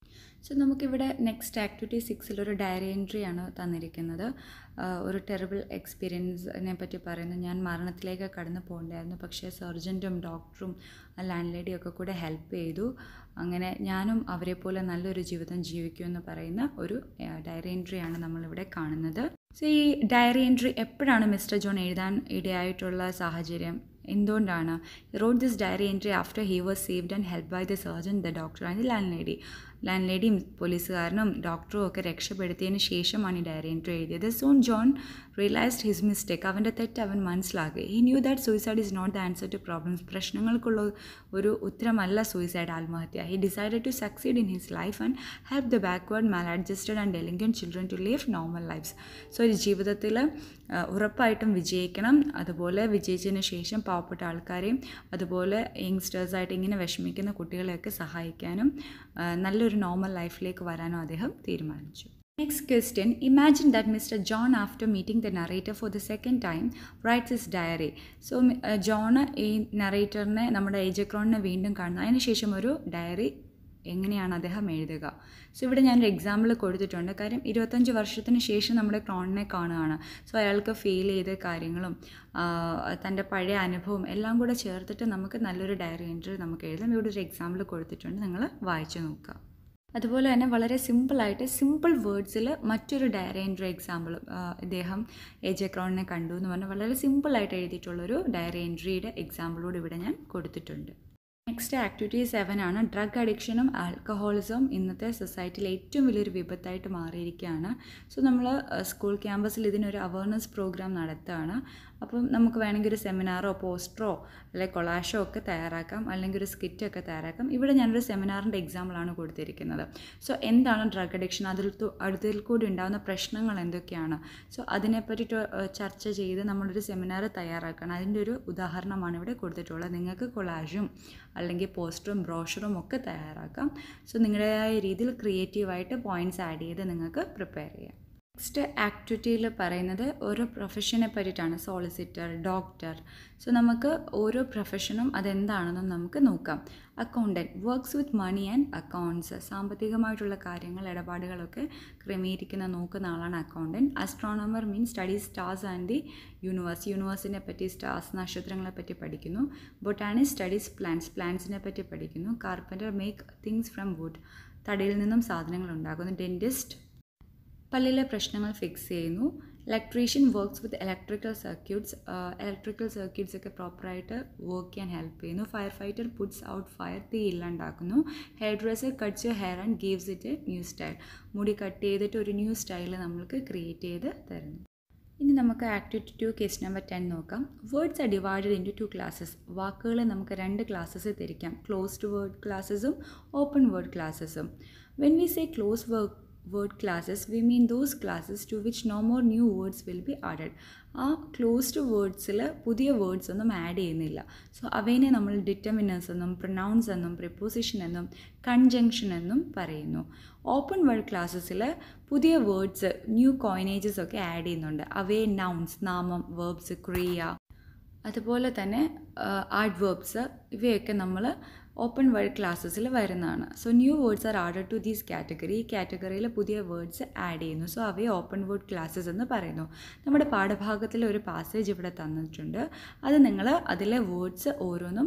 സോ നമുക്കിവിടെ നെക്സ്റ്റ് ആക്ടിവിറ്റി സിക്സിൽ ഒരു ഡയറി എൻട്രി ആണ് തന്നിരിക്കുന്നത് ആഹ് ഒരു ടെറിബിൾ എക്സ്പീരിയൻസിനെ പറ്റി പറയുന്നത് ഞാൻ മരണത്തിലേക്ക് കടന്നു പോകണ്ടായിരുന്നു പക്ഷേ സർജൻറ്റും ഡോക്ടറും ലാൻഡ് ലേഡിയും ഒക്കെ കൂടെ ഹെൽപ്പ് ചെയ്തു അങ്ങനെ ഞാനും അവരെ പോലെ നല്ലൊരു ജീവിതം ജീവിക്കുമെന്ന് പറയുന്ന ഒരു ഡയറി എൻട്രിയാണ് നമ്മളിവിടെ കാണുന്നത് സോ ഈ ഡയറി എൻട്രി എപ്പോഴാണ് മിസ്റ്റർ ജോൺ എഴുതാൻ ഇടയായിട്ടുള്ള സാഹചര്യം എന്തുകൊണ്ടാണ് wrote this diary entry after he was saved and help by the surgeon the doctor and land lady land ലേഡിയും പോലീസുകാരനും ഡോക്ടറും ഒക്കെ രക്ഷപ്പെടുത്തിയതിന് ശേഷമാണ് ഈ ഡയറി എൻട്രി എഴുതിയത് so John realised his mistake അവൻ്റെ തെറ്റ് അവൻ മനസ്സിലാക്കി he knew that suicide is not the answer to problems പ്രശ്നങ്ങൾക്കുള്ള ഒരു ഉത്തരമല്ല സൂയിസൈഡ് ആത്മഹത്യ he decided to succeed in his life and help the backward maladjusted and delinquent children to live normal lives so ഒരു ജീവിതത്തിൽ ഉറപ്പായിട്ടും വിജയിക്കണം അതുപോലെ വിജയിച്ചതിന് ശേഷം പാവപ്പെട്ട ആൾക്കാരെയും അതുപോലെ യങ്സ്റ്റേഴ്സായിട്ട് ഇങ്ങനെ വിഷമിക്കുന്ന കുട്ടികളെയൊക്കെ സഹായിക്കാനും ആ, നല്ലൊരു നോർമൽ ലൈഫിലേക്ക് വരാനും അദ്ദേഹം തീരുമാനിച്ചു next question imagine that mister John after meeting the narrator for the second time writes his diary so John ഈ നറേറ്ററിനെ നമ്മുടെ ഏജക്രോണിനെ വീണ്ടും കാണുന്നു അതിനുശേഷം ഒരു ഡയറി എങ്ങനെയാണ് അദ്ദേഹം എഴുതുക സോ ഇവിടെ ഞാനൊരു എക്സാമ്പിൾ കൊടുത്തിട്ടുണ്ട് കാര്യം ഇരുപത്തഞ്ച് വർഷത്തിന് ശേഷം നമ്മുടെ ക്രോണിനെ കാണുകയാണ് സോ അയാൾക്ക് ഫീൽ ചെയ്ത കാര്യങ്ങളും ആ, തൻ്റെ പഴയ അനുഭവം എല്ലാം കൂടെ ചേർത്തിട്ട് നമുക്ക് നല്ലൊരു ഡയറി എൻട്രി നമുക്ക് എഴുതാം ഇവിടെ ഒരു എക്സാമ്പിൾ കൊടുത്തിട്ടുണ്ട് നിങ്ങൾ വായിച്ചു നോക്കുക അതുപോലെ തന്നെ വളരെ സിമ്പിളായിട്ട് സിമ്പിൾ വേർഡ്സിൽ മറ്റൊരു ഡയറി എൻട്രി എക്സാമ്പിൾ ഇദ്ദേഹം എ ജെ ക്രോണിനെ കണ്ടു എന്ന് പറഞ്ഞാൽ വളരെ സിമ്പിളായിട്ട് എഴുതിയിട്ടുള്ളൊരു ഡയറി എൻട്രിയുടെ എക്സാമ്പിളോട് ഇവിടെ ഞാൻ കൊടുത്തിട്ടുണ്ട് നെക്സ്റ്റ് ആക്ടിവിറ്റി സെവൻ ആണ് ഡ്രഗ് അഡിക്ഷനും ആൽക്കഹോളിസവും ഇന്നത്തെ സൊസൈറ്റിയിൽ ഏറ്റവും വലിയൊരു വിപത്തായിട്ട് മാറിയിരിക്കുകയാണ് സോ നമ്മൾ സ്കൂൾ ക്യാമ്പസിൽ ഇതിനൊരു അവയർനെസ് പ്രോഗ്രാം നടത്തുകയാണ് അപ്പം നമുക്ക് വേണമെങ്കിൽ ഒരു സെമിനാറോ പോസ്റ്ററോ അല്ലെങ്കിൽ കൊളാഷോ ഒക്കെ തയ്യാറാക്കാം അല്ലെങ്കിൽ ഒരു സ്കിറ്റൊക്കെ തയ്യാറാക്കാം ഇവിടെ ഞാനൊരു സെമിനാറിൻ്റെ എക്സാമ്പിളാണ് കൊടുത്തിരിക്കുന്നത് സോ എന്താണ് ഡ്രഗ് അഡിക്ഷൻ അതിൽ തു- അതിൽ കൂടി ഉണ്ടാകുന്ന പ്രശ്നങ്ങൾ എന്തൊക്കെയാണ് സോ അതിനെപ്പറ്റിയിട്ട് ഏഹ്, ചർച്ച ചെയ്ത് നമ്മളൊരു സെമിനാർ തയ്യാറാക്കണം അതിൻ്റെ ഒരു ഉദാഹരണമാണ് ഇവിടെ കൊടുത്തിട്ടുള്ളത് നിങ്ങൾക്ക് കൊളാഷും അല്ലെങ്കിൽ പോസ്റ്ററും ബ്രോഷറും ഒക്കെ തയ്യാറാക്കാം സോ നിങ്ങളുടേതായ രീതിയിൽ ക്രിയേറ്റീവായിട്ട് പോയിൻറ്റ്സ് ആഡ് ചെയ്ത് നിങ്ങൾക്ക് പ്രിപ്പയർ ചെയ്യാം നെക്സ്റ്റ് ആക്ടിവിറ്റിയിൽ പറയുന്നത് ഓരോ പ്രൊഫഷനെ പറ്റിയിട്ടാണ് സോളിസിറ്റർ ഡോക്ടർ സോ നമുക്ക് ഓരോ പ്രൊഫഷനും അതെന്താണെന്നും നമുക്ക് നോക്കാം accountant works with money and accounts സാമ്പത്തികമായിട്ടുള്ള കാര്യങ്ങൾ ഇടപാടുകളൊക്കെ ക്രമീകരിക്കുന്ന നോക്കുന്ന ആളാണ് accountant astronomer mean studies stars and the universe യൂണിവേഴ്സിനെ പറ്റി സ്റ്റാർസ് നക്ഷത്രങ്ങളെ പറ്റി പഠിക്കുന്നു ബൊട്ടാനിസ്റ്റ് സ്റ്റഡീസ് പ്ലാന്റ്സ് പ്ലാന്റ്സിനെ പറ്റി പഠിക്കുന്നു carpenter make things from wood തടിയിൽ നിന്നും സാധനങ്ങൾ ഉണ്ടാക്കുന്നു ഡെൻറ്റിസ്റ്റ് പല്ലിലെ പ്രശ്നങ്ങൾ ഫിക്സ് ചെയ്യുന്നു electrician works with electrical circuits electrical circuits ഒക്കെ പ്രോപ്പറായിട്ട് വർക്ക് ചെയ്യാൻ ഹെൽപ്പ് ചെയ്യുന്നു firefighter puts out fire തീ ഇല്ലാണ്ടാക്കുന്നു hairdresser cuts you hair and gives it a new style മുടി കട്ട് ചെയ്തിട്ട് ഒരു ന്യൂ സ്റ്റൈൽ നമ്മൾക്ക് ക്രിയേറ്റ് ചെയ്ത് തരുന്നു ഇനി നമുക്ക് activity two case number ten നോക്കാം words are divided into two classes വാക്കുകളെ നമുക്ക് രണ്ട് ക്ലാസ്സസ് തിരിക്കാം ക്ലോസ്ഡ് വേർഡ് ക്ലാസ്സസും ഓപ്പൺ വേർഡ് ക്ലാസ്സസും when we say close word word classes we mean those classes to which no more new words will be added ആ closed വേർഡ്സിൽ പുതിയ words ഒന്നും ആഡ് ചെയ്യുന്നില്ല സോ അവയെ നമ്മൾ ഡിറ്റർമിനേഴ്സ് എന്നും പ്രൊനൗൺസ് എന്നും പ്രിപ്പോസിഷൻ എന്നും കൺജങ്ഷൻ എന്നും പറയുന്നു ഓപ്പൺ വേർഡ് ക്ലാസ്സസിൽ പുതിയ വേർഡ്സ് ന്യൂ കോയിനേജസ് ഒക്കെ ആഡ് ചെയ്യുന്നുണ്ട് അവയെ നൗൺസ് നാമം വേർബ്സ് ക്രിയ അതുപോലെ തന്നെ ആർട്ട് വേർബ്സ് ഇവയൊക്കെ നമ്മൾ ഓപ്പൺ വേർഡ് ക്ലാസ്സസിൽ വരുന്നതാണ് so new words are added to these category ഈ കാറ്റഗറിയിൽ പുതിയ വേർഡ്സ് ആഡ് ചെയ്യുന്നു സോ അവയെ ഓപ്പൺ വേർഡ് ക്ലാസ്സസ് എന്ന് പറയുന്നു നമ്മുടെ പാഠഭാഗത്തിൽ ഒരു പാസേജ് ഇവിടെ തന്നിട്ടുണ്ട് അത് നിങ്ങൾ അതിലെ വേർഡ്സ് ഓരോന്നും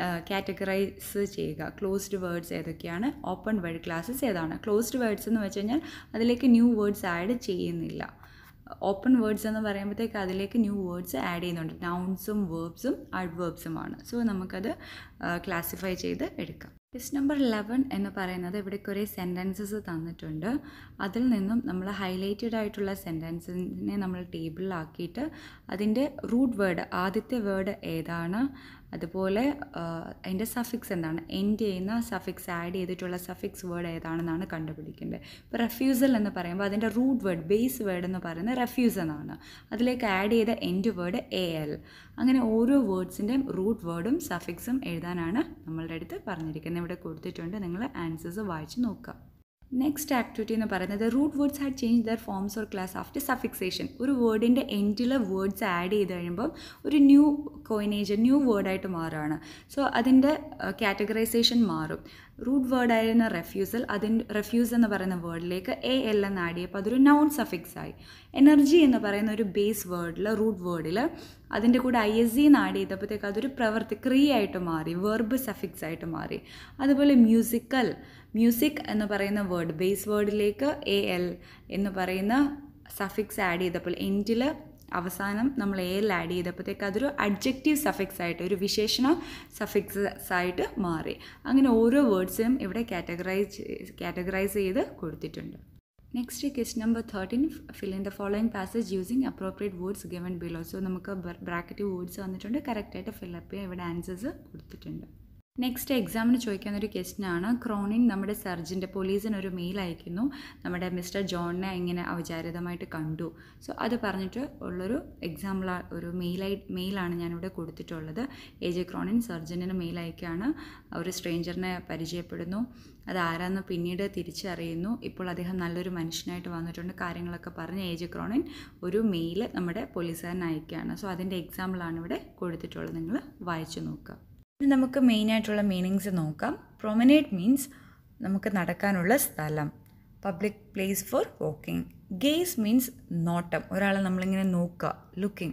കാറ്റഗറൈസ് ചെയ്യുക ക്ലോസ്ഡ് വേർഡ്സ് ഏതൊക്കെയാണ് ഓപ്പൺ വേർഡ് ക്ലാസ്സസ് ഏതാണ് ക്ലോസ്ഡ് വേർഡ്സ് എന്ന് വെച്ച് കഴിഞ്ഞാൽ അതിലേക്ക് ന്യൂ വേർഡ്സ് ആഡ് ചെയ്യുന്നില്ല ഓപ്പൺ വേർഡ്സ് എന്ന് പറയുമ്പോഴത്തേക്ക് അതിലേക്ക് ന്യൂ വേർഡ്സ് ആഡ് ചെയ്യുന്നുണ്ട് നൗൺസും വേർബ്സും അഡ്വേർബ്സുമാണ് സോ നമുക്കത് ക്ലാസിഫൈ ചെയ്ത് എടുക്കാം ടെസ്റ്റ് നമ്പർ ലെവൻ എന്ന് പറയുന്നത് ഇവിടെ കുറേ സെൻറ്റൻസസ് തന്നിട്ടുണ്ട് അതിൽ നിന്നും നമ്മൾ ഹൈലൈറ്റഡ് ആയിട്ടുള്ള സെൻറ്റൻസിനെ നമ്മൾ ടേബിളിലാക്കിയിട്ട് അതിൻ്റെ റൂട്ട് വേർഡ് ആദ്യത്തെ വേർഡ് ഏതാണ് അതുപോലെ അതിൻ്റെ സഫിക്സ് എന്താണ് എൻഡ് ചെയ്യുന്ന സഫിക്സ് ആഡ് ചെയ്തിട്ടുള്ള സഫിക്സ് വേർഡ് ഏതാണെന്നാണ് കണ്ടുപിടിക്കേണ്ടത് ഇപ്പോൾ റെഫ്യൂസൽ എന്ന് പറയുമ്പോൾ അതിൻ്റെ റൂട്ട് വേർഡ് ബേസ് വേർഡ് എന്ന് പറയുന്നത് റെഫ്യൂസ് എന്നാണ് അതിലേക്ക് ആഡ് ചെയ്ത എൻഡ് വേർഡ് എ എൽ അങ്ങനെ ഓരോ വേർഡ്സിൻ്റെയും റൂട്ട് വേർഡും സഫിക്സും എഴുതാനാണ് നമ്മളുടെ അടുത്ത് പറഞ്ഞിരിക്കുന്നത് ഇവിടെ കൊടുത്തിട്ടുണ്ട് നിങ്ങൾ ആൻസേഴ്സ് വായിച്ച് നോക്കുക നെക്സ്റ്റ് ആക്ടിവിറ്റി എന്ന് പറയുന്നത് root words had change their forms or class after suffixation ഒരു വേർഡിൻ്റെ എൻഡിൽ വേർഡ്സ് ആഡ് ചെയ്ത് കഴിയുമ്പോൾ ഒരു ന്യൂ കോയിനേജ് ന്യൂ വേർഡായിട്ട് മാറുകയാണ് സോ അതിൻ്റെ കാറ്റഗറൈസേഷൻ മാറും റൂട്ട് വേർഡായിരുന്ന റെഫ്യൂസൽ അതിൻ്റെ റെഫ്യൂസ് എന്ന് പറയുന്ന വേർഡിലേക്ക് എ എൽ എന്ന് ആഡ് ചെയ്യപ്പോൾ അതൊരു നൗൺ സഫിക്സ് ആയി എനർജി എന്ന് പറയുന്ന ഒരു ബേസ് വേർഡിൽ റൂട്ട് വേർഡിൽ അതിൻ്റെ കൂടെ ഐ എസ് സി എന്ന് ആഡ് ചെയ്തപ്പോഴത്തേക്ക് അതൊരു പ്രവൃത്തി ക്രിയ ആയിട്ട് മാറി വെർബ് സഫിക്സ് ആയിട്ട് മാറി അതുപോലെ മ്യൂസിക്കൽ മ്യൂസിക് എന്ന് പറയുന്ന വേർഡ് ബേസ് വേർഡിലേക്ക് എ എൽ എന്ന് പറയുന്ന സഫിക്സ് ആഡ് ചെയ്തപ്പോൾ എൻഡിൽ അവസാനം നമ്മൾ എൽ ആഡ് ചെയ്തപ്പോഴത്തേക്ക് അതൊരു അഡ്ജക്റ്റീവ് സഫിക്സ് ആയിട്ട് ഒരു വിശേഷണ സഫിക്സ് ആയിട്ട് മാറി അങ്ങനെ ഓരോ വേർഡ്സിനും ഇവിടെ കാറ്റഗറൈസ് കാറ്റഗറൈസ് ചെയ്ത് കൊടുത്തിട്ടുണ്ട് next quest number thirteen fill in the following passage using appropriate words given below so നമുക്ക് ബ്രാക്കറ്റ് വേർഡ്സ് വന്നിട്ടുണ്ട് കറക്റ്റായിട്ട് ഫില്ലപ്പ് ചെയ്യാൻ ഇവിടെ ആൻസേഴ്സ് കൊടുത്തിട്ടുണ്ട് നെക്സ്റ്റ് എക്സാമിന് ചോദിക്കുന്ന ഒരു ക്വസ്റ്റ്യൻ ആണ് ക്രോണിൻ നമ്മുടെ സർജൻ്റെ പോലീസിന് ഒരു മെയിൽ അയക്കുന്നു നമ്മുടെ മിസ്റ്റർ ജോണിനെ ഇങ്ങനെ ഔചാരികമായിട്ട് കണ്ടു സോ അത് പറഞ്ഞിട്ട് ഉള്ളൊരു എക്സാമ്പിൾ ഒരു മെയിലായി മെയിലാണ് ഞാനിവിടെ കൊടുത്തിട്ടുള്ളത് എ ജെ ക്രോണിൻ സർജനിന് മെയിൽ അയക്കുകയാണ് ഒരു സ്ട്രേഞ്ചറിനെ പരിചയപ്പെടുന്നു അത് ആരാന്ന് പിന്നീട് തിരിച്ചറിയുന്നു ഇപ്പോൾ അദ്ദേഹം നല്ലൊരു മനുഷ്യനായിട്ട് വന്നിട്ടുണ്ട് കാര്യങ്ങളൊക്കെ പറഞ്ഞ് എ ജെ ക്രോണിൻ ഒരു മെയിൽ നമ്മുടെ പോലീസുകാരന് അയക്കുകയാണ് സോ അതിൻ്റെ എക്സാമ്പിളാണ് ഇവിടെ കൊടുത്തിട്ടുള്ളത് നിങ്ങൾ വായിച്ചു നോക്കുക ഇനി നമുക്ക് മെയിനായിട്ടുള്ള മീനിങ്സ് നോക്കാം പ്രൊമനേറ്റ് മീൻസ് നമുക്ക് നടക്കാനുള്ള സ്ഥലം public place for walking gaze means നോട്ടം ഒരാളെ നമ്മളിങ്ങനെ നോക്കുക ലുക്കിംഗ്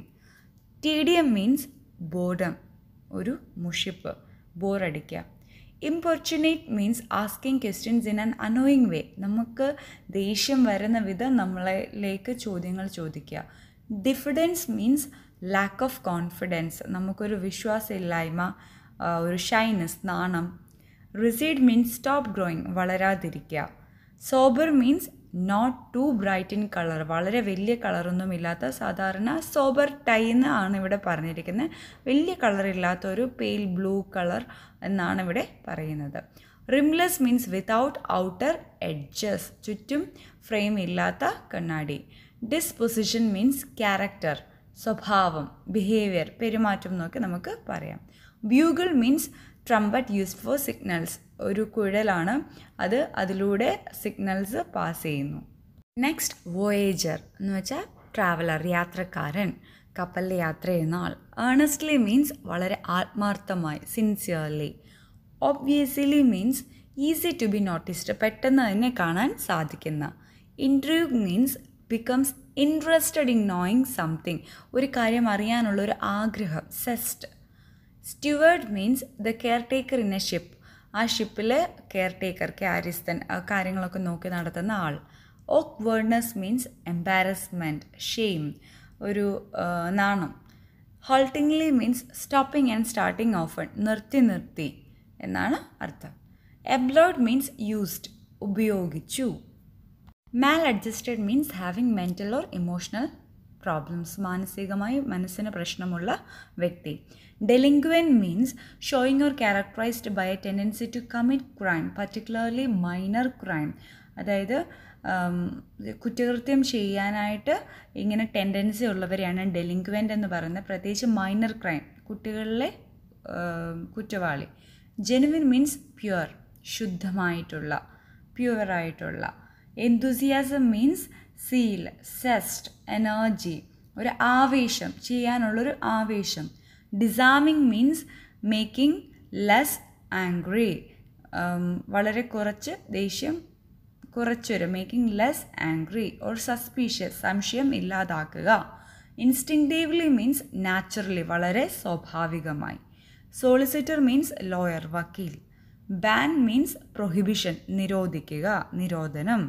ടീഡിയം മീൻസ് ബോർഡം ഒരു മുഷിപ്പ് ബോറടിക്കുക importunate means asking questions in an annoying way നമുക്ക് ദേഷ്യം വരുന്ന വിധം നമ്മളിലേക്ക് ചോദ്യങ്ങൾ ചോദിക്കുക diffidence means lack of confidence നമുക്കൊരു വിശ്വാസമില്ലായ്മ ഒരു ഷൈനസ് നാണം റിസീഡ് മീൻസ് സ്റ്റോപ്പ് ഗ്രോയിങ് വളരാതിരിക്കുക sober means not too bright in colour വളരെ വലിയ കളറൊന്നും ഇല്ലാത്ത സാധാരണ സോബർ ടൈ എന്നാണ് ഇവിടെ പറഞ്ഞിരിക്കുന്നത് വലിയ കളറില്ലാത്ത ഒരു പെയിൽ ബ്ലൂ കളർ എന്നാണ് ഇവിടെ പറയുന്നത് rimless means without outer edges ചുറ്റും ഫ്രെയിം ഇല്ലാത്ത കണ്ണാടി ഡിസ്പൊസിഷൻ മീൻസ് ക്യാരക്ടർ സ്വഭാവം ബിഹേവിയർ പെരുമാറ്റം എന്നൊക്കെ നമുക്ക് പറയാം bugle means trumpet use for signals ഒരു കുഴലാണ് അത് അതിലൂടെ സിഗ്നൽസ് പാസ് ചെയ്യുന്നു നെക്സ്റ്റ് വോയേജർ എന്ന് വെച്ചാൽ ട്രാവലർ യാത്രക്കാരൻ കപ്പലിൽ യാത്ര ചെയ്യുന്ന ആൾ ഏണസ്റ്റ്ലി മീൻസ് വളരെ ആത്മാർത്ഥമായി sincerely obviously means easy to be noticed പെട്ടെന്ന് തന്നെ കാണാൻ സാധിക്കുന്ന intrigue means becomes interested in knowing something ഒരു കാര്യം അറിയാനുള്ള ഒരു ആഗ്രഹം zest steward means the caretaker in a ship ആ ഷിപ്പിലെ കെയർ ടേക്കർ ക്യാരിസ്തൻ കാര്യങ്ങളൊക്കെ നോക്കി നടത്തുന്ന ആൾ awkwardness means embarrassment shame ഒരു നാണം haltingly means stopping and starting often നിർത്തി നിർത്തി എന്നാണ് അർത്ഥം എബ്ലോഡ് മീൻസ് യൂസ്ഡ് ഉപയോഗിച്ചു maladjusted means having mental or emotional problems മാനസികമായി മനസ്സിന് പ്രശ്നമുള്ള വ്യക്തി delinquent means showing or characterised by a tendency to commit crime particularly minor crime അതായത് കുറ്റകൃത്യം ചെയ്യാനായിട്ട് ഇങ്ങനെ ടെൻഡൻസി ഉള്ളവരെയാണ് ഡെലിങ്ക്വൻ്റ് എന്ന് പറയുന്നത് പ്രത്യേകിച്ച് മൈനർ ക്രൈം കുട്ടികളിലെ കുറ്റവാളി ജെനുവിൻ മീൻസ് പ്യുവർ ശുദ്ധമായിട്ടുള്ള പ്യുവറായിട്ടുള്ള enthusiasm means zeal zest energy ഒരു ആവേശം ചെയ്യാനുള്ളൊരു ആവേശം disarming means making less angry വളരെ കുറച്ച് ദേഷ്യം കുറച്ചൊരു making less angry or suspicious സംശയം ഇല്ലാതാക്കുക ഇൻസ്റ്റിങ്റ്റീവ്ലി മീൻസ് നാച്ചുറലി വളരെ സ്വാഭാവികമായി സോളിസിറ്റർ മീൻസ് ലോയർ വക്കീൽ ബാൻ മീൻസ് പ്രൊഹിബിഷൻ നിരോധിക്കുക നിരോധനം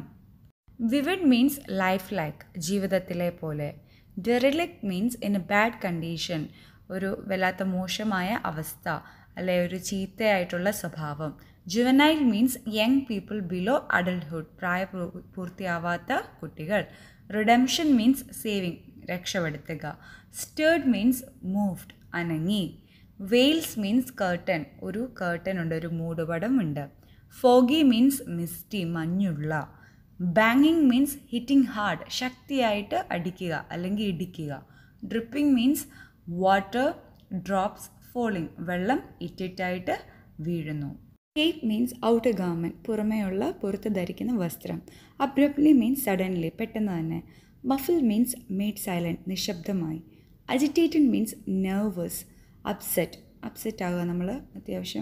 വിവിഡ് മീൻസ് ലൈഫ് ലൈക്ക് ജീവിതത്തിലെ പോലെ derelict means in a bad condition ഒരു വല്ലാത്ത മോശമായ അവസ്ഥ അല്ലെ ഒരു ചീത്തയായിട്ടുള്ള സ്വഭാവം juvenile means young people below adulthood പ്രായ പൂർത്തിയാവാത്ത കുട്ടികൾ റിഡംഷൻ മീൻസ് സേവിങ് രക്ഷപ്പെടുത്തുക സ്റ്റേർഡ് മീൻസ് മൂവ്ഡ് അനങ്ങി വെയിൽസ് മീൻസ് കേർട്ടൻ ഒരു കേർട്ടൻ ഉണ്ട് ഒരു മൂടുപടം ഉണ്ട് ഫോഗി മീൻസ് മിസ്റ്റി മഞ്ഞുള്ള ബാങ്ങിങ് മീൻസ് ഹിറ്റിംഗ് ഹാർഡ് ശക്തിയായിട്ട് അടിക്കുക അല്ലെങ്കിൽ ഇടിക്കുക dripping means water drops falling വെള്ളം ഇറ്റിറ്റായിട്ട് വീഴുന്നു കേപ്പ് മീൻസ് ഔട്ടർ ഗാർമെൻറ്റ് പുറമേയുള്ള പുറത്ത് ധരിക്കുന്ന വസ്ത്രം അബ്രപ്റ്റ്ലി മീൻസ് സഡൻലി പെട്ടെന്ന് തന്നെ മഫിൽ മീൻസ് മെയ്ഡ് സൈലൻറ്റ് നിശബ്ദമായി agitated means nervous upset upset ആകുക നമ്മൾ അത്യാവശ്യം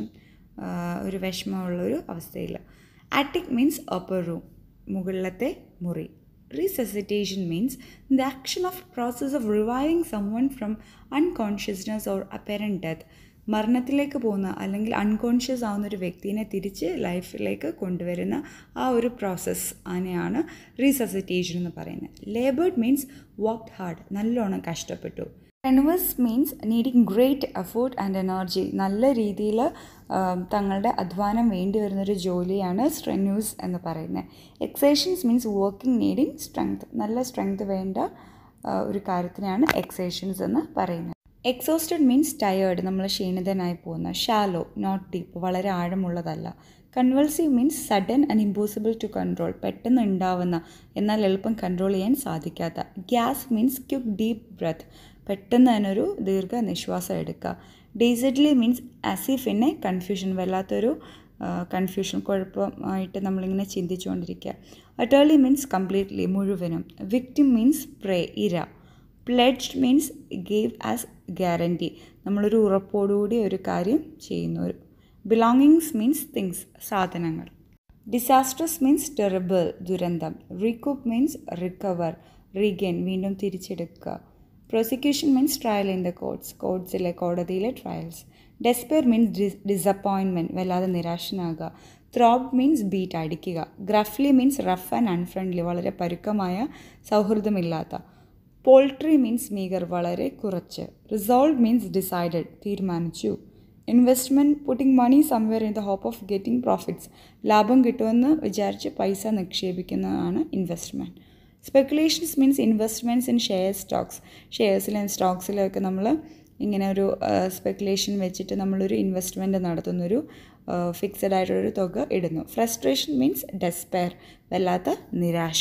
ഒരു വിഷമമുള്ളൊരു അവസ്ഥയിൽ ആറ്റിക് മീൻസ് അപ്പർ റൂം മുകളിലത്തെ മുറി resuscitation means the action of process of reviving someone from unconsciousness or apparent death മരണത്തിലേക്ക് പോകുന്ന അല്ലെങ്കിൽ അൺകോൺഷ്യസ് ആവുന്ന ഒരു വ്യക്തിനെ തിരിച്ച് ലൈഫിലേക്ക് കൊണ്ടുവരുന്ന ആ ഒരു പ്രോസസ്സ് അതിനെയാണ് റീസസിറ്റേഷൻ എന്ന് പറയുന്നത് ലേബേർഡ് മീൻസ് വർക്ക് ഹാർഡ് നല്ലോണം കഷ്ടപ്പെട്ടു strenuous means needing great effort and energy നല്ല രീതിയിൽ തങ്ങളുടെ അധ്വാനം വേണ്ടി വരുന്നൊരു ജോലിയാണ് സ്ട്രെന്യൂസ് എന്ന് പറയുന്നത് exertions means working needing strength നല്ല സ്ട്രെങ്ത് വേണ്ട ഒരു കാര്യത്തിനാണ് എക്സേഷൻസ് എന്ന് പറയുന്നത് എക്സോസ്റ്റഡ് മീൻസ് ടയേർഡ് നമ്മൾ ക്ഷീണിതനായി പോകുന്ന ഷാലോ നോട്ട് ഡീപ്പ് വളരെ ആഴമുള്ളതല്ല convulsive means sudden and impossible to control പെട്ടെന്ന് ഉണ്ടാവുന്ന എന്നാൽ എളുപ്പം കൺട്രോൾ ചെയ്യാൻ സാധിക്കാത്ത gasp means quick deep breath പെട്ടെന്ന് തന്നെ ഒരു ദീർഘ നിശ്വാസം എടുക്കുക ഡേസഡ്ലി മീൻസ് ആസിഫ് എന്നെ കൺഫ്യൂഷൻ വല്ലാത്തൊരു കൺഫ്യൂഷൻ കുഴപ്പമായിട്ട് നമ്മളിങ്ങനെ ചിന്തിച്ചുകൊണ്ടിരിക്കുക അറ്റേർലി മീൻസ് കംപ്ലീറ്റ്ലി മുഴുവനും വിക്ടിം മീൻസ് പ്രേ ഇര pledge means gave as guarantee നമ്മളൊരു ഉറപ്പോടുകൂടി ഒരു കാര്യം ചെയ്യുന്നു ഒരു ബിലോങ്ങിങ്സ് മീൻസ് തിങ്സ് സാധനങ്ങൾ ഡിസാസ്റ്റർസ് മീൻസ് ടെറിബിൾ ദുരന്തം റീകൂപ്പ് മീൻസ് റിക്കവർ റീഗെയിൻ വീണ്ടും തിരിച്ചെടുക്കുക prosecution means trial in the courts കോർട്സിലെ കോടതിയിലെ trials despair means dis disappointment വല്ലാതെ നിരാശനാകുക ത്രോബ് മീൻസ് ബീറ്റ് അടിക്കുക gruffly means rough and unfriendly വളരെ പരുക്കമായ സൗഹൃദമില്ലാത്ത പോൾട്രി മീൻസ് മീഗർ വളരെ കുറച്ച് റിസോൾവ് മീൻസ് ഡിസൈഡഡ് തീരുമാനിച്ചു investment putting money somewhere in the hope of getting profits ലാഭം കിട്ടുമെന്ന് വിചാരിച്ച് പൈസ നിക്ഷേപിക്കുന്നതാണ് investment speculations means investments in share stocks ഷെയർസിലും സ്റ്റോക്സിലൊക്കെ നമ്മൾ ഇങ്ങനെ ഒരു സ്പെക്കുലേഷൻ വെച്ചിട്ട് നമ്മളൊരു ഇൻവെസ്റ്റ്മെൻറ്റ് നടത്തുന്നൊരു ഫിക്സഡ് ആയിട്ടൊരു തുക ഇടുന്നു ഫ്രസ്ട്രേഷൻ മീൻസ് ഡെസ്പെയർ വല്ലാത്ത നിരാശ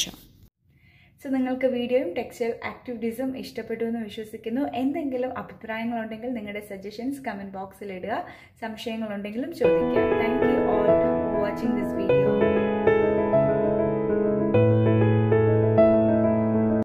സോ നിങ്ങൾക്ക് വീഡിയോയും ടെക്സ്റ്റൈൽ ആക്ടിവിറ്റീസും ഇഷ്ടപ്പെട്ടു എന്ന് വിശ്വസിക്കുന്നു എന്തെങ്കിലും അഭിപ്രായങ്ങളുണ്ടെങ്കിൽ നിങ്ങളുടെ സജഷൻസ് കമൻറ്റ് ബോക്സിൽ ഇടുക സംശയങ്ങളുണ്ടെങ്കിലും ചോദിക്കുക thank you all watching this video